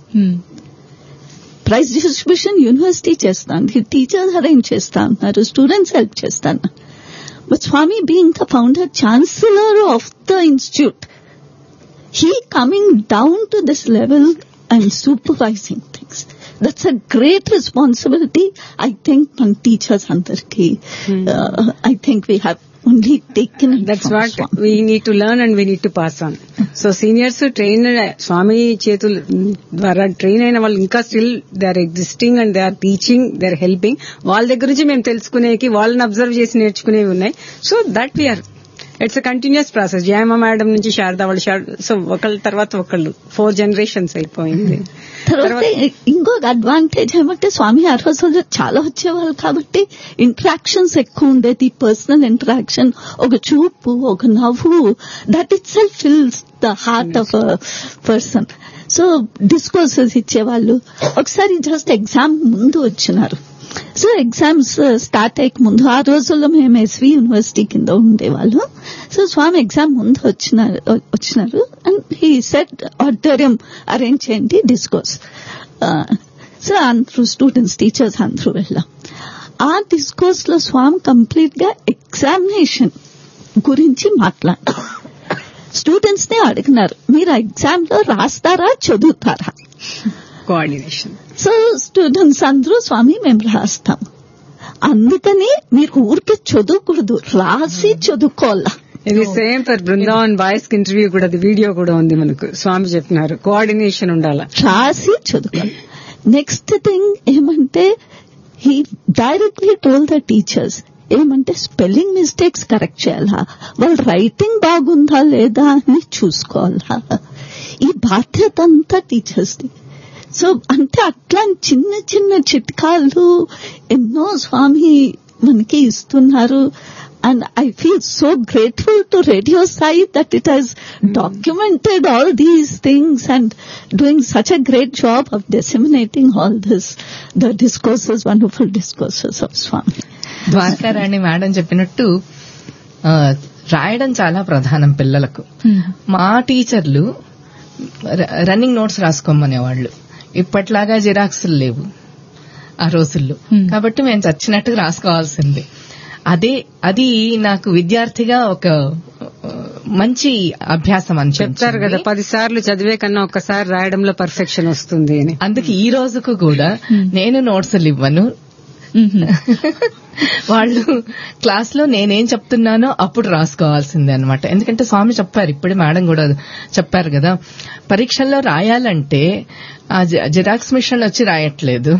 prize distribution university చేస్తాను టీచర్స్ అరేంజ్ చేస్తా ఉన్నారు స్టూడెంట్స్ హెల్ప్ చేస్తాను but Swami being the founder chancellor of the institute he coming down to this level and supervising things that's a great responsibility I think మన టీచర్స్ అందరికి I think we have only taken that's what we need to learn and we need to pass on so seniors train Swami చేతుల ద్వారా ట్రైన్ అయిన వాళ్ళు ఇంకా still they are existing and they are teaching they are helping వాళ్ళ దగ్గర నుంచి మేము తెలుసుకునేకి వాళ్ళని అబ్జర్వ్ చేసి నేర్చుకునేవి ఉన్నాయి so that we're it's a continuous process Jayamma madam నుంచి శారదా వాళ్ళు సో ఒకళ్ళ తర్వాత ఒకళ్ళు ఫోర్ జనరేషన్స్ అయిపోయింది తర్వాత ఇంకొక అడ్వాంటేజ్ ఏమంటే స్వామి ఆ రోజుల్లో చాలా వచ్చేవాళ్ళు కాబట్టి ఇంటరాక్షన్స్ ఎక్కువ ఉండేది పర్సనల్ ఇంటరాక్షన్ ఒక చూపు ఒక నవ్వు that itself fills the heart of person so discourses ఇచ్చేవాళ్ళు ఒకసారి జస్ట్ ఎగ్జామ్ ముందు వచ్చినారు సో ఎగ్జామ్స్ స్టార్ట్ అయ్యక ముందు ఆ రోజుల్లో మేము ఎస్వి యూనివర్సిటీ కింద ఉండేవాళ్ళు సో స్వామి ఎగ్జామ్ ముందు వచ్చినారు వచ్చినారు and he said auditorium arrange చేయండి డిస్కోర్స్ సో అందరూ స్టూడెంట్స్ టీచర్స్ అందరూ వెళ్ళాం ఆ డిస్కోర్స్ లో స్వామి కంప్లీట్ గా ఎగ్జామినేషన్ గురించి మాట్లాడారు స్టూడెంట్స్ నే అడిగినారు మీరు ఎగ్జామ్ లో రాస్తారా చదువుతారా కోఆర్డినేషన్ సో స్టూడెంట్స్ అందరూ స్వామి మేము రాస్తాం అందుకని మీరు ఊరికే చదువుకూడదు రాసి చదువుకోవాలా ఇది సేమ్ ఫర్ బృందావన్ బాయ్స్ కి ఇంటర్వ్యూ కూడా వీడియో కూడా ఉంది మనకు స్వామి చెప్పినారు కోఆర్డినేషన్ ఉండాలా రాసి చదువుకోవాలి నెక్స్ట్ థింగ్ ఏమంటే he directly told the teachers ఏమంటే స్పెల్లింగ్ మిస్టేక్స్ కరెక్ట్ చేయాలా వాళ్ళ రైటింగ్ బాగుందా లేదా అని చూసుకోవాలా ఈ బాధ్యత అంతా టీచర్స్ది సో అంటే అట్లా చిన్న చిన్న చిట్కాలు ఎన్నో స్వామి మనకి ఇస్తున్నారు and I feel so grateful to radio Sai that it has documented all these things and doing such a great job of disseminating all this the discourses wonderful discourses of Swami Dwarakarani madam చెప్పినట్టు ఆ, రాయడం చాలా ప్రధానం పిల్లలకు మా టీచర్లు ర- రన్నింగ్ నోట్స్ రాసుకోమనేవాళ్ళు ఇప్పట్లాగా జిరాక్స్లు లేవు ఆ రోజుల్లో కాబట్టి మేము చచ్చినట్టుగా రాసుకోవాల్సిందే అదే అది నాకు విద్యార్థిగా ఒక ఆ, మంచి అభ్యాసం అని చెప్తారు కదా పది సార్లు చదివే కన్నా ఒక్కసారి రాయడంలో పర్ఫెక్షన్ వస్తుంది అని అందుకే ఈ రోజుకు కూడా నేను నోట్స్లు ఇవ్వను వాళ్ళు క్లాస్ లో నేనేం చెప్తున్నానో అప్పుడు రాసుకోవాల్సిందే అనమాట ఎందుకంటే స్వామి చెప్పారు ఇప్పుడే మేడం కూడా చెప్పారు కదా పరీక్షల్లో రాయాలంటే ఆ జ- జిరాక్స్ మిషన్ వచ్చి రాయట్లేదు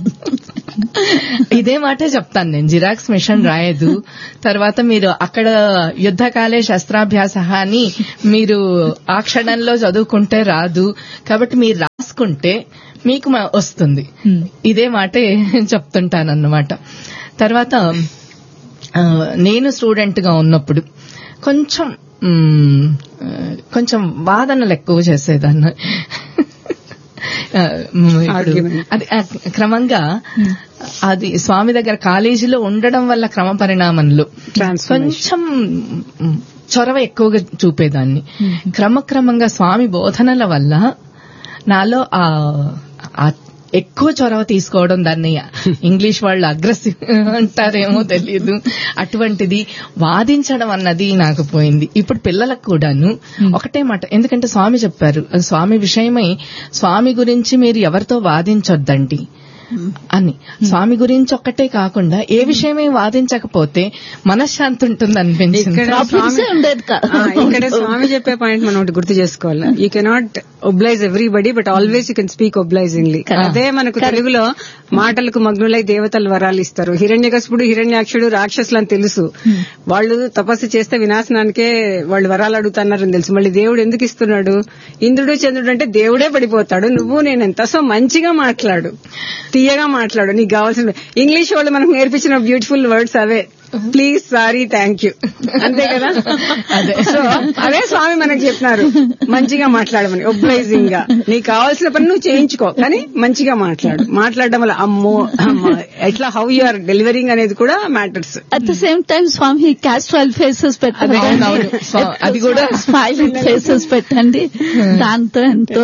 ఇదే మాటే చెప్తాను నేను జిరాక్స్ మిషన్ రాయదు తర్వాత మీరు అక్కడ యుద్ధకాలే శస్త్రాభ్యాస అని మీరు ఆ క్షణంలో చదువుకుంటే రాదు కాబట్టి మీరు రాసుకుంటే మీకు మ- వస్తుంది ఇదే మాటే చెప్తుంటానన్నమాట తర్వాత ఆ, నేను స్టూడెంట్ గా ఉన్నప్పుడు కొంచెం మ్, ఆ, కొంచెం వాదనలు ఎక్కువ చేసేదాన్ని ఆ, మ్, ఇప్పుడు Argument. అది ఆ, క్రమంగా అది స్వామి దగ్గర కాలేజీలో ఉండడం వల్ల క్రమ పరిణామంలో Transformation. కొంచెం మ్, చొరవ ఎక్కువగా చూపేదాన్ని క్రమక్రమంగా స్వామి బోధనల వల్ల నాలో ఆ ఆ ఎక్కువ చొరవ తీసుకోవడం దాన్ని ఇంగ్లీష్ వాళ్ళు అగ్రెసివ్ అంటారేమో తెలియదు అటువంటిది వాదించడం అన్నది నాకు పోయింది ఇప్పుడు పిల్లలకు కూడాను ఒకటే మాట ఎందుకంటే స్వామి చెప్పారు స్వామి విషయమై స్వామి గురించి మీరు ఎవరితో వాదించొద్దండి అని స్వామి గురించి ఒక్కటే కాకుండా ఏ విషయమే వాదించకపోతే మనశ్శాంతి ఉంటుంది అనిపించింది ఇక్కడ Problems ఏ ఉండేది కాదు. ఆ, ఇక్కడ స్వామి చెప్పే పాయింట్ మనం ఒకటి గుర్తు చేసుకోవాలి you cannot oblige everybody but always you can speak obligingly అదే మనకు తెలుగులో మాటలకు మగ్నులై దేవతలు వరాలు ఇస్తారు హిరణ్యకశపుడు హిరణ్యాక్షుడు రాక్షసులు అని తెలుసు వాళ్ళు తపస్సు చేస్తే వినాశనానికే వాళ్ళు వరాలు అడుగుతున్నారని తెలుసు మళ్ళీ దేవుడు ఎందుకు ఇస్తున్నాడు ఇంద్రుడు చంద్రుడు అంటే దేవుడే పడిపోతాడు నువ్వు నేనెంత సో మంచిగా మాట్లాడు తీయగా మాట్లాడు నీకు కావాల్సిన ఇంగ్లీష్ వాళ్ళు మనకు నేర్పించిన బ్యూటిఫుల్ వర్డ్స్ అవే ప్లీజ్ సారీ థ్యాంక్ యూ అంతే కదా అదే. సో అదే స్వామి మనకు చెప్పినారు మంచిగా మాట్లాడమని ఒబ్లైజింగ్ గా నీకు కావాల్సిన పని నువ్వు చేయించుకో కానీ మంచిగా మాట్లాడు మాట్లాడడం వల్ల అమ్మో అమ్మో, ఎట్లా హౌ యు ఆర్ డెలివరింగ్ అనేది కూడా matters at the same time Swami క్యాస్ట్రల్ ఫేసెస్ పెట్టండి అదే, అవును. స్వా- అది కూడా స్మైలింగ్ ఫేసెస్ పెట్టండి దాంతో ఎంతో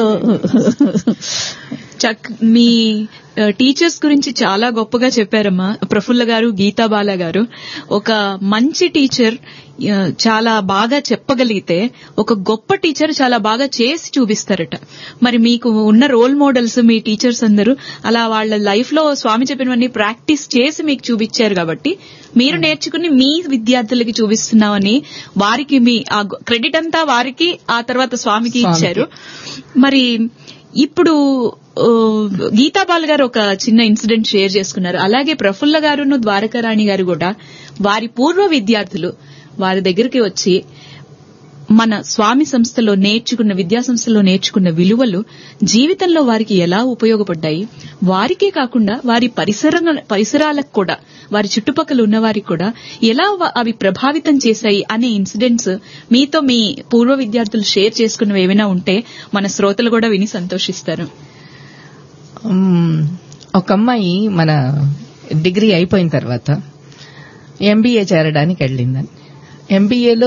చక్ మీ టీచర్స్ గురించి చాలా గొప్పగా చెప్పారమ్మా ప్రఫుల్ల గారు గీతా బాల గారు ఒక మంచి టీచర్ ఆ, చాలా బాగా చెప్పగలిగితే ఒక గొప్ప టీచర్ చాలా బాగా చేసి చూపిస్తారట మరి మీకు ఉన్న రోల్ మోడల్స్ మీ టీచర్స్ అందరూ అలా వాళ్ళ లైఫ్ లో స్వామి చెప్పినవన్నీ ప్రాక్టీస్ చేసి మీకు చూపించారు కాబట్టి మీరు నేర్చుకుని మీ విద్యార్థులకి చూపిస్తున్నామని వారికి మీ ఆ క్రెడిట్ అంతా వారికి ఆ తర్వాత స్వామికి స్వామికి. ఇచ్చారు మరి ఇప్పుడు ఆ, గీతాబాల్ గారు ఒక చిన్న ఇన్సిడెంట్ షేర్ చేసుకున్నారు అలాగే ప్రఫుల్ల గారును ద్వారకారాణి గారు కూడా వారి పూర్వ విద్యార్థులు వారి దగ్గరికి వచ్చి మన స్వామి సంస్థలో నేర్చుకున్న విద్యా సంస్థలో నేర్చుకున్న విలువలు జీవితంలో వారికి ఎలా ఉపయోగపడ్డాయి వారికే కాకుండా వారి పరిసర పరిసరాలకు కూడా వారి చుట్టుపక్కల ఉన్న వారికి కూడా ఎలా వ- అవి ప్రభావితం చేశాయి అనే ఇన్సిడెంట్స్ మీతో మీ పూర్వ విద్యార్థులు షేర్ చేసుకున్నవి ఏమైనా ఉంటే మన శ్రోతలు కూడా విని సంతోషిస్తారు మ్మ్. ఒక అమ్మాయి మన డిగ్రీ అయిపోయిన తర్వాత ఎంబీఏ చేరడానికి వెళ్ళిందని ఎంబీఏలో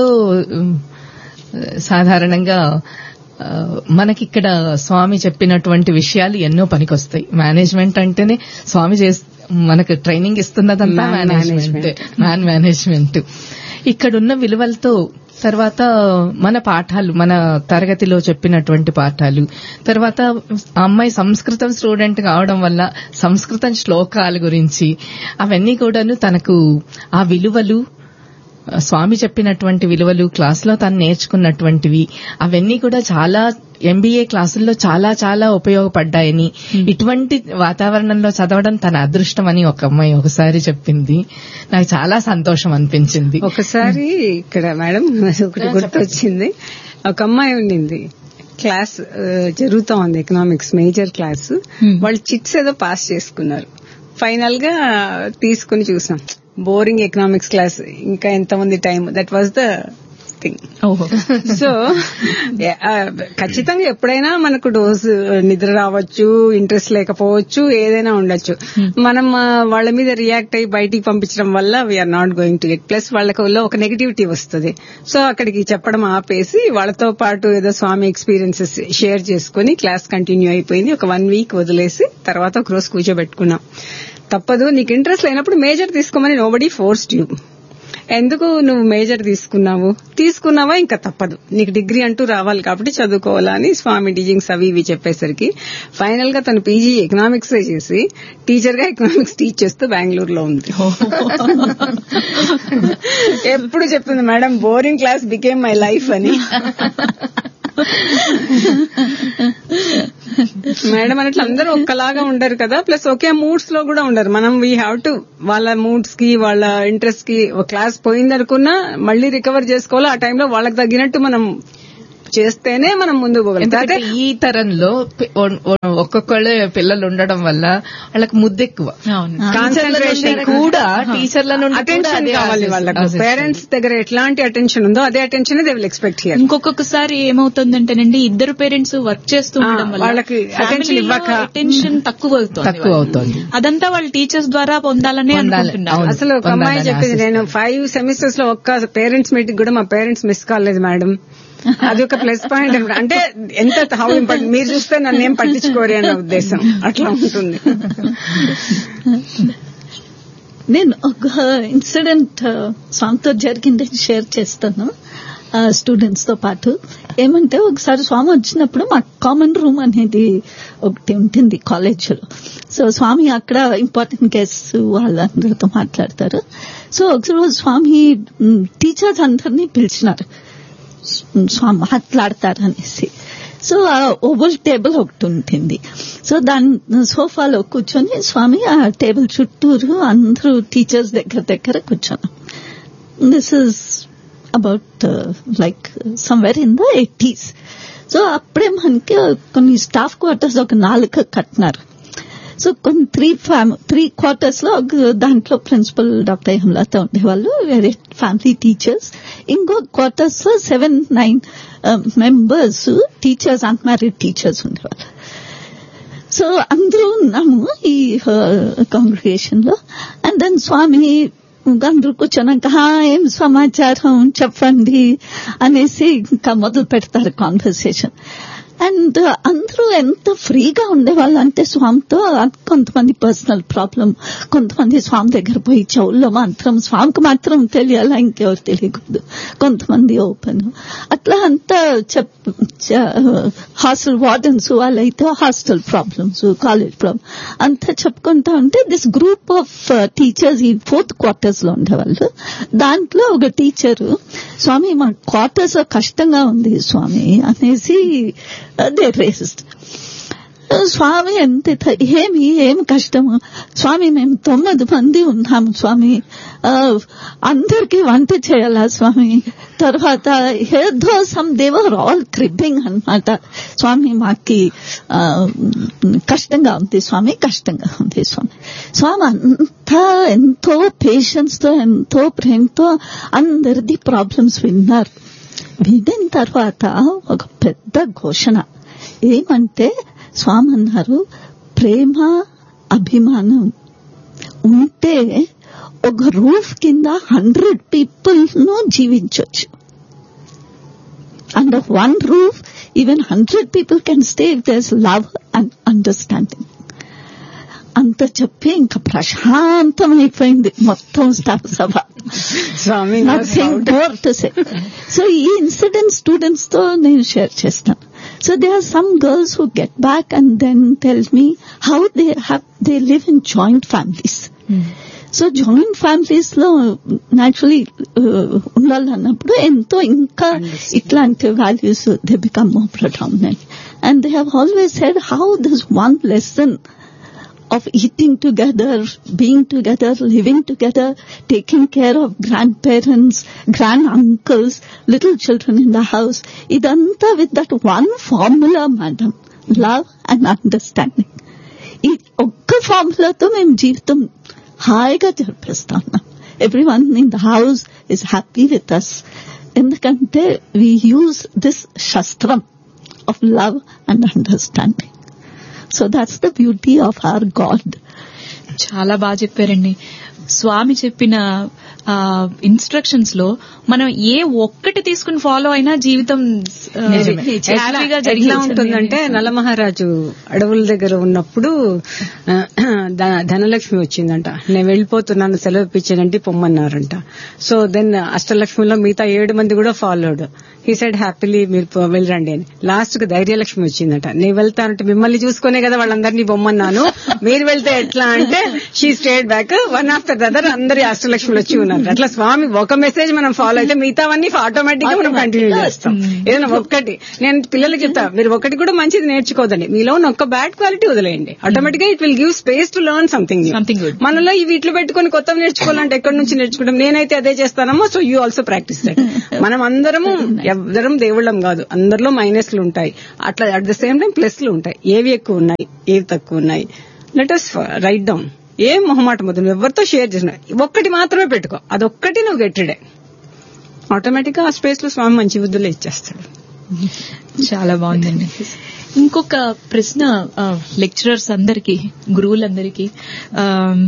సాధారణంగా ఆ, మనకిక్కడ స్వామి చెప్పినటువంటి విషయాలు ఎన్నో పనికొస్తాయి మేనేజ్మెంట్ అంటేనే స్వామి చేస్ మనకు ట్రైనింగ్ ఇస్తున్నదంతా Man management management. Man management ఇక్కడున్న విలువలతో తర్వాత మన పాఠాలు మన తరగతిలో చెప్పినటువంటి పాఠాలు తర్వాత ఆ అమ్మాయి సంస్కృతం స్టూడెంట్ కావడం వల్ల సంస్కృతం శ్లోకాల గురించి అవన్నీ కూడాను తనకు ఆ విలువలు ఆ స్వామి చెప్పినటువంటి విలువలు క్లాసులో తను నేర్చుకున్నటువంటివి అవన్నీ కూడా చాలా ఎంబీఏ క్లాసుల్లో చాలా చాలా ఉపయోగపడ్డాయని ఇటువంటి వాతావరణంలో చదవడం తన అదృష్టం అని ఒక అమ్మాయి ఒకసారి చెప్పింది నాకు చాలా సంతోషం అనిపించింది ఒకసారి ఇక్కడ మేడం ఒకటి గుర్తొచ్చింది ఒక అమ్మాయి ఉండింది క్లాస్ ఆ, జరుగుతా ఉంది ఎకనామిక్స్ మేజర్ క్లాస్ వాళ్ళు చిట్స్ ఏదో పాస్ చేసుకున్నారు ఫైనల్ గా తీసుకుని చూసాం బోరింగ్ ఎకనామిక్స్ క్లాస్ ఇంకా ఎంతమంది time that was the thing ఓహో సో ఆ, ఖచ్చితంగా ఎప్పుడైనా మనకు డోసు నిద్ర రావచ్చు ఇంట్రెస్ట్ లేకపోవచ్చు ఏదైనా ఉండొచ్చు మనం ఆ, వాళ్ళ మీద రియాక్ట్ అయ్యి బయటికి పంపించడం వల్ల we're not going to get plus వాళ్ళలో ఒక నెగిటివిటీ వస్తుంది సో అక్కడికి చెప్పడం ఆపేసి వాళ్ళతో పాటు ఏదో స్వామి ఎక్స్పీరియన్సెస్ షేర్ చేసుకుని క్లాస్ కంటిన్యూ అయిపోయింది ఒక వన్ వీక్ వదిలేసి తర్వాత ఒక రోజు కూర్చోబెట్టుకున్నాం తప్పదు నీకు ఇంట్రెస్ట్ లేనప్పుడు మేజర్ తీసుకోమని నోబడీ ఫోర్స్ ట్యూబ్ ఎందుకు నువ్వు మేజర్ తీసుకున్నావు తీసుకున్నావా ఇంకా తప్పదు నీకు డిగ్రీ అంటూ రావాలి కాబట్టి చదువుకోవాలా అని స్వామి టీచింగ్స్ అవి ఇవి చెప్పేసరికి ఫైనల్ గా తను పీజీ ఎకనామిక్స్ చేసి టీచర్ గా ఎకనామిక్స్ టీచ్ చేస్తూ బెంగళూరులో ఉంది ఎప్పుడు చెప్తుంది madam boring class became my life అని మేడం అన్నట్లు అందరూ ఒక్కలాగా ఉండరు కదా ప్లస్ ఒకే మూడ్స్ లో కూడా ఉండరు మనం వీ హ్యావ్ టు వాళ్ళ మూడ్స్ కి వాళ్ళ ఇంట్రెస్ట్ కి ఒక క్లాస్ పోయిందనుకున్నా మళ్ళీ రికవర్ చేసుకోవాలి ఆ టైంలో వాళ్ళకి తగ్గినట్టు మనం చేస్తేనే మనం ముందుకు పోగలుగుతాం ఎందుకంటే అదే ఈ తరంలో పి- ఒ- ఒ- ఒక్కొక్కళ్ళే పిల్లలు ఉండడం వల్ల వాళ్ళకి ముద్దెక్కువ అవును కాన్సన్ట్రేషన్ కూడా టీచర్ల నుండి కూడా అటెన్షన్ అదే కావాలి ఆశిస్తారు. వాళ్ళకు ఆశిస్తారు. పేరెంట్స్ దగ్గర ఎట్లాంటి అటెన్షన్ ఉందో అదే attention they will expect here ఇంకొకసారి ఏమవుతుందంటేనండి ఇద్దరు పేరెంట్స్ వర్క్ చేస్తూ ఉండడం ఆ, వల్ల వాళ్ళకి attention ఇవ్వక. అటెన్షన్ తక్కువ అవుతుంది తక్కువ అవుతోంది. అదంతా వాళ్ళు టీచర్స్ ద్వారా పొందాలనే పొందాలి. అనుకుంటున్నారు అవును. అసలు ఒక అమ్మాయి పొందాలని చెప్పింది నేను ఆశిస్తాను. ఫైవ్ సెమిస్టర్స్ లో ఒక్క పేరెంట్స్ మీటింగ్ కూడా మా పేరెంట్స్ మిస్ కాలేదు మేడం అది ఒక ప్లస్ పాయింట్ అనమాట. అంటే ఎంత హౌ ఇంపార్టెంట్ మీరు చూస్తే నన్ను ఏం పట్టించుకోరు అనే ఉద్దేశం అట్లా ఉంటుంది నేను ఒక ఇన్సిడెంట్ స్వామితో జరిగింది షేర్ చేస్తాను స్టూడెంట్స్ తో పాటు ఏమంటే ఒకసారి స్వామి వచ్చినప్పుడు మా కామన్ రూమ్ అనేది ఒకటి ఉంటుంది కాలేజీలో సో స్వామి అక్కడ ఇంపార్టెంట్ గెస్ట్ వాళ్ళందరితో మాట్లాడతారు సో ఒకరోజు స్వామి టీచర్స్ అందరినీ పిలిచినారు స్వామి మాట్లాడతారు అనేసి సో ఆ ఓవల్ టేబుల్ ఒకటి ఉంటుంది సో దాని సోఫాలో కూర్చొని స్వామి ఆ టేబుల్ చుట్టూరు అందరూ టీచర్స్ దగ్గర దగ్గర కూర్చొని this is about like somewhere in the eighties so అప్పుడే మనకి కొన్ని స్టాఫ్ క్వార్టర్స్ ఒక నాలుగు కట్టినారు సో కొన్ని త్రీ ఫ్యామ్ త్రీ క్వార్టర్స్ లో ఒక దాంట్లో ప్రిన్సిపల్ డాక్టర్ హేమలత ఉండేవాళ్ళు వేరే ఫ్యామిలీ టీచర్స్ ఇంకో క్వార్టర్స్ లో seven nine members teachers unmarried teachers ఉండేవాళ్ళు సో అందరూ ఉన్నాము ఈ కాంగ్రిగేషన్ లో అండ్ దెన్ స్వామి అందరూ కూర్చొన్నాక "హా, ఏం సమాచారం చెప్పండి అనేసి ఇంకా మొదలు పెడతారు కాన్వర్సేషన్ అండ్ అందరూ ఎంత ఫ్రీగా ఉండేవాళ్ళు అంటే స్వామితో కొంతమంది పర్సనల్ ప్రాబ్లం కొంతమంది స్వామి దగ్గర పోయి చెవుల్లో మాత్రం స్వామికి మాత్రం తెలియాలా ఇంకెవరు తెలియకూడదు కొంతమంది ఓపెన్ అట్లా అంతా చెప్ హాస్టల్ వార్డెన్స్ వాళ్ళైతే హాస్టల్ ప్రాబ్లమ్స్ కాలేజ్ ప్రాబ్లమ్ అంతా చెప్పుకుంటా ఉంటే దిస్ గ్రూప్ ఆఫ్ టీచర్స్ ఈ ఫోర్త్ క్వార్టర్స్ లో ఉండేవాళ్ళు దాంట్లో ఒక టీచరు స్వామి మా క్వార్టర్స్ లో కష్టంగా ఉంది స్వామి అనేసి దే రేసిస్ట్ స్వామి ఎంత త- ఏమి ఏమి కష్టము స్వామి మేము తొమ్మిది మంది ఉన్నాము స్వామి ఆ, అందరికీ వంట చేయాలా స్వామి తర్వాత ఏదో సమ్ దేవర్ ఆల్ క్రిబ్బింగ్ అన్నమాట స్వామి మాకి ఆ, కష్టంగా ఉంది స్వామి కష్టంగా ఉంది స్వామి స్వామి అంతా ఎంతో పేషెన్స్ తో ఎంతో ప్రేమతో అందరిది ప్రాబ్లమ్స్ విన్నారు వినిన తర్వాత ఒక పెద్ద ఘోషణ ఏమంటే స్వామి అన్నారు ప్రేమ అభిమానం ఉంటే ఒక రూఫ్ కింద హండ్రెడ్ పీపుల్ ను జీవించవచ్చు under one roof even hundred people can stay if there's love and understanding అంత చెప్పి ఇంకా ప్రశాంతమైపోయింది మొత్తం స్టాఫ్ సభ Swami nothing more to say so ఈ ఇన్సిడెంట్ స్టూడెంట్స్ తో నేను షేర్ చేస్తాను so they are some girls who get back and then tell me how they have they live in joint families so joint families లో నాచురలీ ఉండాలన్నప్పుడు ఎంతో ఇంకా ఇట్లాంటి values they become more predominant and they have always said how this one lesson of eating together, being together, living together, taking care of grandparents, grand uncles, little children in the house. Idanta with that one formula, madam. Love and understanding. ఈ ఒక్క ఫార్ములాతో మేము జీవితం హాయిగా జరిపిస్తాం everyone in the house is happy with us ఎందుకంటే వీ యూజ్ దిస్ శస్త్రం of love and understanding so that's the beauty of our God చాలా బాగా చెప్పారండి స్వామి చెప్పిన ఇన్స్ట్రక్షన్స్ లో మనం ఏ ఒక్కటి తీసుకుని ఫాలో అయినా జీవితం ఆ, హ్యాపీగా ఎట్లా జరిగి ఉంటుందంటే నలమహారాజు అడవుల దగ్గర ఉన్నప్పుడు ఆ, ధ- ధనలక్ష్మి వచ్చిందంట నేను వెళ్ళిపోతున్నాను సెలవు ఇప్పించానంటే పొమ్మన్నారంట సో దెన్ అష్టలక్ష్మిలో మిగతా ఏడు మంది కూడా ఫాలోడ్ హీ సైడ్ హ్యాపీలీ మీరు పో- వెళ్ళరండి అని లాస్ట్ కు ధైర్యలక్ష్మి వచ్చిందట నేను వెళ్తానంటే మిమ్మల్ని చూసుకునే కదా వాళ్ళందరినీ బొమ్మన్నాను మీరు వెళ్తే ఎట్లా అంటే she stayed back one after the other అందరి అష్టలక్ష్మిలు వచ్చి ఉన్నారు అట్లా స్వామి ఒక మెసేజ్ మనం ఫాలో అయితే మిగతావన్నీ ఆటోమేటిక్ గా మనం కంటిన్యూ చేస్తాం ఏదైనా ఒక్కటి నేను పిల్లలకి చెప్తా మీరు ఒకటి కూడా మంచిది నేర్చుకోదండి మీలో ఉన్న ఒక్క బ్యాడ్ క్వాలిటీ వదిలేయండి ఆటోమేటిక్ గా it will give space to learn something Something good. మనలో ఈ వీటిలో పెట్టుకుని కొత్త నేర్చుకోవాలంటే ఎక్కడి నుంచి నేర్చుకుంటాం నేనైతే అదే చేస్తానమ్మో సో యూ ఆల్సో ప్రాక్టీస్ మనం అందరము ఎవ్వరం దేవుళ్ళం కాదు అందరిలో మైనస్లు ఉంటాయి అట్లా అట్ ద సేమ్ టైం ప్లస్లు ఉంటాయి ఏవి ఎక్కువ ఉన్నాయి ఏవి తక్కువ ఉన్నాయి లెట్ అస్ రైట్ డౌన్ ఏం మొహమాట మొదలు నువ్వు ఎవరితో షేర్ చేసిన ఒక్కటి మాత్రమే పెట్టుకో అదొక్కటి నువ్వు గట్టిడే ఆటోమేటిక్ గా ఆ స్పేస్ లో స్వామి మంచి బుద్ధులు ఇచ్చేస్తాడు చాలా బాగుందండి ఇంకొక ప్రశ్న లెక్చరర్స్ అందరికి గురువులందరికీ ఆ,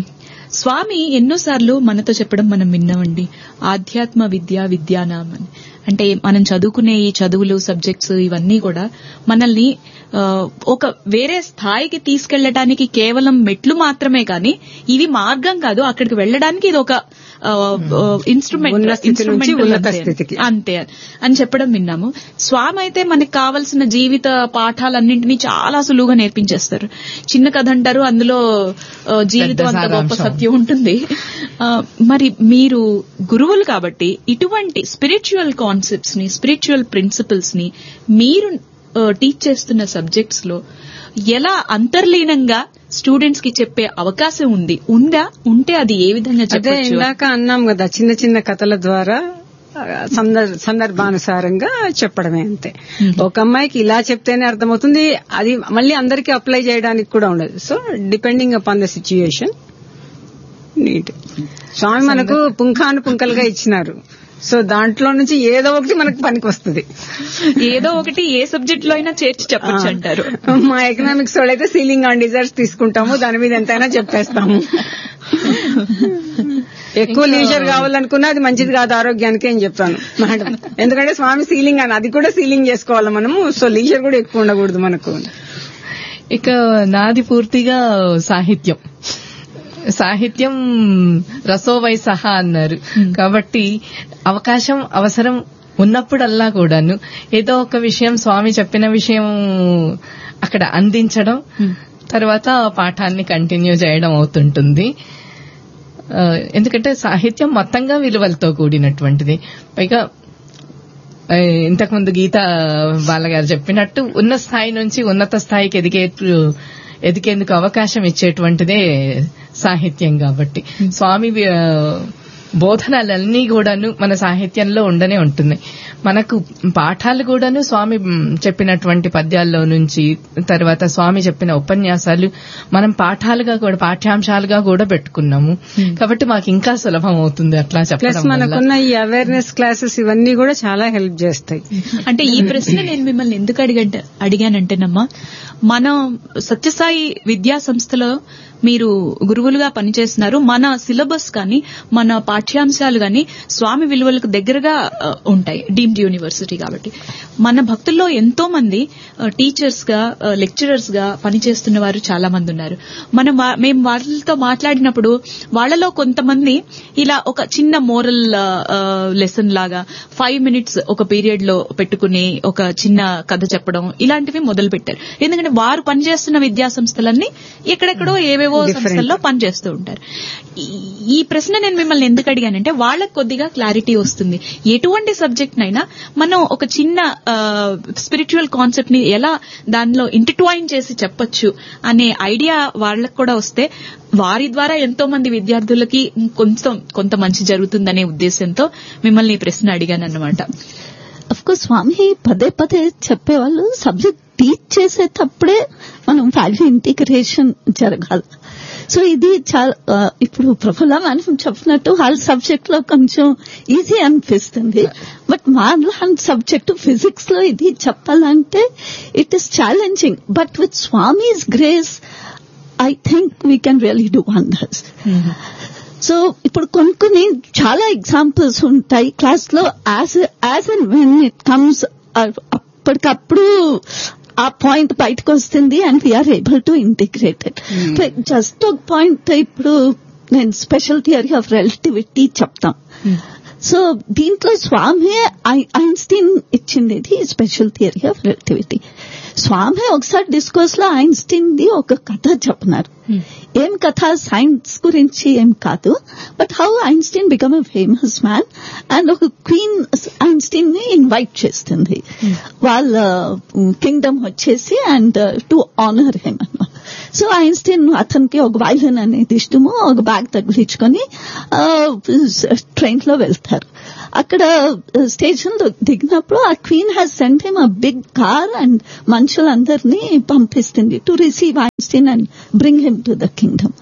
స్వామి ఎన్నోసార్లు మనతో చెప్పడం మనం విన్నామండి ఆధ్యాత్మ విద్య విద్యానామని అంటే మనం చదువుకునే ఈ చదువులు సబ్జెక్ట్స్ ఇవన్నీ కూడా మనల్ని ఆ, ఒక వేరే స్థాయికి తీసుకెళ్లడానికి కేవలం మెట్లు మాత్రమే కానీ ఇవి మార్గం కాదు అక్కడికి వెళ్ళడానికి ఇది ఒక ఇన్స్ట్రుమెంట్ ఉన్న స్థితి నుంచి ఉన్నత స్థితికి. అంతే అని చెప్పడం విన్నాము స్వామి అయితే మనకి కావలసిన జీవిత పాఠాలన్నింటినీ చాలా సులువుగా నేర్పించేస్తారు చిన్న కథ అంటారు అందులో ఆ, జీవితం పెద్ద అంత గొప్ప సారాంశం. సత్యం ఉంటుంది ఆ, మరి మీరు గురువులు కాబట్టి ఇటువంటి స్పిరిచువల్ కాన్సెప్ట్స్ ని స్పిరిచువల్ ప్రిన్సిపల్స్ ని మీరు టీచ్ చేస్తున్న సబ్జెక్ట్స్ లో ఎలా అంతర్లీనంగా స్టూడెంట్స్ కి చెప్పే అవకాశం ఉంది ఉందా ఉంటే అది ఏ విధంగా అదే చెప్పచ్చు ఇందాక అన్నాం కదా చిన్న చిన్న కథల ద్వారా ఆ, సందర్- సందర్భానుసారంగా చెప్పడమే అంతే ఒక అమ్మాయికి ఇలా చెప్తేనే అర్థమవుతుంది అది మళ్ళీ అందరికీ అప్లై చేయడానికి కూడా ఉండదు so depending upon the situation నీట్ స్వామి మనకు పుంఖాను పుంకలుగా ఇచ్చినారు సో దాంట్లో నుంచి ఏదో ఒకటి మనకు పనికి వస్తుంది ఏదో ఒకటి ఏ సబ్జెక్ట్ లో అయినా చేర్చి చెప్పొచ్చు అంటారు మా ఎకనామిక్స్ వాళ్ళైతే సీలింగ్ ఆన్ డిజైర్స్ తీసుకుంటాము దాని మీద ఎంతైనా చెప్పేస్తాము ఎక్కువ లీజర్ కావాలనుకున్నా అది మంచిది కాదు ఆరోగ్యానికి అని చెప్తాను మేడం ఎందుకంటే స్వామి సీలింగ్ అని అది కూడా సీలింగ్ చేసుకోవాలి మనము సో లీజర్ కూడా ఎక్కువ ఉండకూడదు మనకు ఇక నాది పూర్తిగా సాహిత్యం సాహిత్యం రసోవై సహా అన్నారు కాబట్టి అవకాశం అవసరం ఉన్నప్పుడల్లా కూడాను ఏదో ఒక విషయం స్వామి చెప్పిన విషయం అక్కడ అందించడం తర్వాత ఆ పాఠాన్ని కంటిన్యూ చేయడం అవుతుంటుంది ఆ, ఎందుకంటే సాహిత్యం మొత్తంగా విలువలతో కూడినటువంటిది పైగా ఆ, ఇంతకుముందు గీత బాలగారు చెప్పినట్టు ఉన్న స్థాయి నుంచి ఉన్నత స్థాయికి ఎదిగే ఎదిగేందుకు అవకాశం ఇచ్చేటువంటిదే సాహిత్యం కాబట్టి స్వామి ఆ, బోధనలన్నీ కూడాను మన సాహిత్యంలో ఉండనే ఉంటున్నాయి మనకు పాఠాలు కూడాను స్వామి మ్, చెప్పినటువంటి పద్యాల్లో నుంచి తర్వాత స్వామి చెప్పిన ఉపన్యాసాలు మనం పాఠాలుగా కూడా పాఠ్యాంశాలుగా కూడా పెట్టుకున్నాము కాబట్టి మాకు ఇంకా సులభం అవుతుంది అట్లా ప్లస్ చెప్పడం వల్ల. మనకున్న ఈ అవేర్నెస్ క్లాసెస్ ఇవన్నీ కూడా చాలా హెల్ప్ చేస్తాయి అంటే ఈ ప్రశ్న నేను మిమ్మల్ని ఎందుకు అడిగంట అడిగానంటేనమ్మా మనం సత్యసాయి విద్యా సంస్థలో మీరు గురువులుగా పనిచేస్తున్నారు మన సిలబస్ కానీ మన పాఠ్యాంశాలు కానీ స్వామి విలువలకు దగ్గరగా ఆ, ఉంటాయి డీమ్డ్ యూనివర్సిటీ కాబట్టి మన భక్తుల్లో ఎంతో మంది టీచర్స్ గా లెక్చరర్స్ గా పనిచేస్తున్న వారు చాలా మంది ఉన్నారు మనం వా- మేము వాళ్ళతో మాట్లాడినప్పుడు వాళ్ళలో కొంతమంది ఇలా ఒక చిన్న మోరల్ లెసన్ లాగా ఫైవ్ మినిట్స్ ఒక పీరియడ్ లో పెట్టుకుని ఒక చిన్న కథ చెప్పడం ఇలాంటివి మొదలు పెట్టారు ఎందుకంటే వారు పనిచేస్తున్న విద్యా సంస్థలన్నీ ఎక్కడెక్కడో ఏవేవో సంస్థల్లో పనిచేస్తూ ఉంటారు ఈ- ఈ ప్రశ్న నేను మిమ్మల్ని ఎందుకు అడిగానంటే వాళ్ళకి కొద్దిగా క్లారిటీ వస్తుంది ఎటువంటి సబ్జెక్ట్ నైనా మనం ఒక చిన్న స్పిరిచువల్ కాన్సెప్ట్ ని ఎలా దానిలో ఇంటర్ట్వైన్ చేసి చెప్పొచ్చు అనే ఐడియా వాళ్ళకి కూడా వస్తే వారి ద్వారా ఎంతో మంది విద్యార్థులకి కొంచెం కొంత మంచి జరుగుతుందనే ఉద్దేశంతో మిమ్మల్ని ఈ ప్రశ్న అడిగాను అన్నమాట అఫ్ కోర్స్ స్వామి పదే పదే చెప్పేవాళ్ళు సబ్జెక్ట్ టీచ్ చేసేటప్పుడే మనం వాల్యూ ఇంటిగ్రేషన్ జరగాలి సో ఇది చాలా ఆ, ఇప్పుడు ప్రఫుల్ల మేడం చెప్పినట్టు వాళ్ళ సబ్జెక్ట్ లో కొంచెం ఈజీ అనిపిస్తుంది బట్ మా లాంటి సబ్జెక్ట్ ఫిజిక్స్ లో ఇది చెప్పాలంటే it is challenging but with Swami's grace I think we can really do wonders so ఇప్పుడు కొన్ని కొన్ని చాలా ఎగ్జాంపుల్స్ ఉంటాయి క్లాస్ లో as as and when it comes అప్పటికప్పుడు ఆ పాయింట్ బయటకు వస్తుంది and we're able to integrated just ఒక పాయింట్ ఇప్పుడు నేను స్పెషల్ థియరీ ఆఫ్ రిలేటివిటీ చెప్తాం సో దీంట్లో స్వామి ఐ- ఐన్స్టీన్ ఇచ్చింది ఇది special theory of relativity Swami ఒకసారి డిస్కోర్స్ లో ఐన్స్టీన్ ది ఒక కథ చెప్పినారు ఏం కథ సైన్స్ గురించి ఏం కాదు but how Einstein become a famous man and ఒక క్వీన్ ఐన్స్టీన్ ని ఇన్వైట్ చేస్తుంది వాళ్ళ కింగ్డమ్ వచ్చేసి అండ్ టు ఆనర్ హిమ్ అన్నమాట సో ఐన్స్టీన్ అతనికి ఒక వైలన్ అనేది ఇష్టము ఒక బ్యాగ్ తగిలించుకొని ట్రైన్ లో వెళ్తారు అక్కడ స్టేషన్ లో దిగినప్పుడు ఆ queen has sent him a big car and మనుషులందరినీ పంపిస్తుంది to receive Einstein and bring him to the kingdom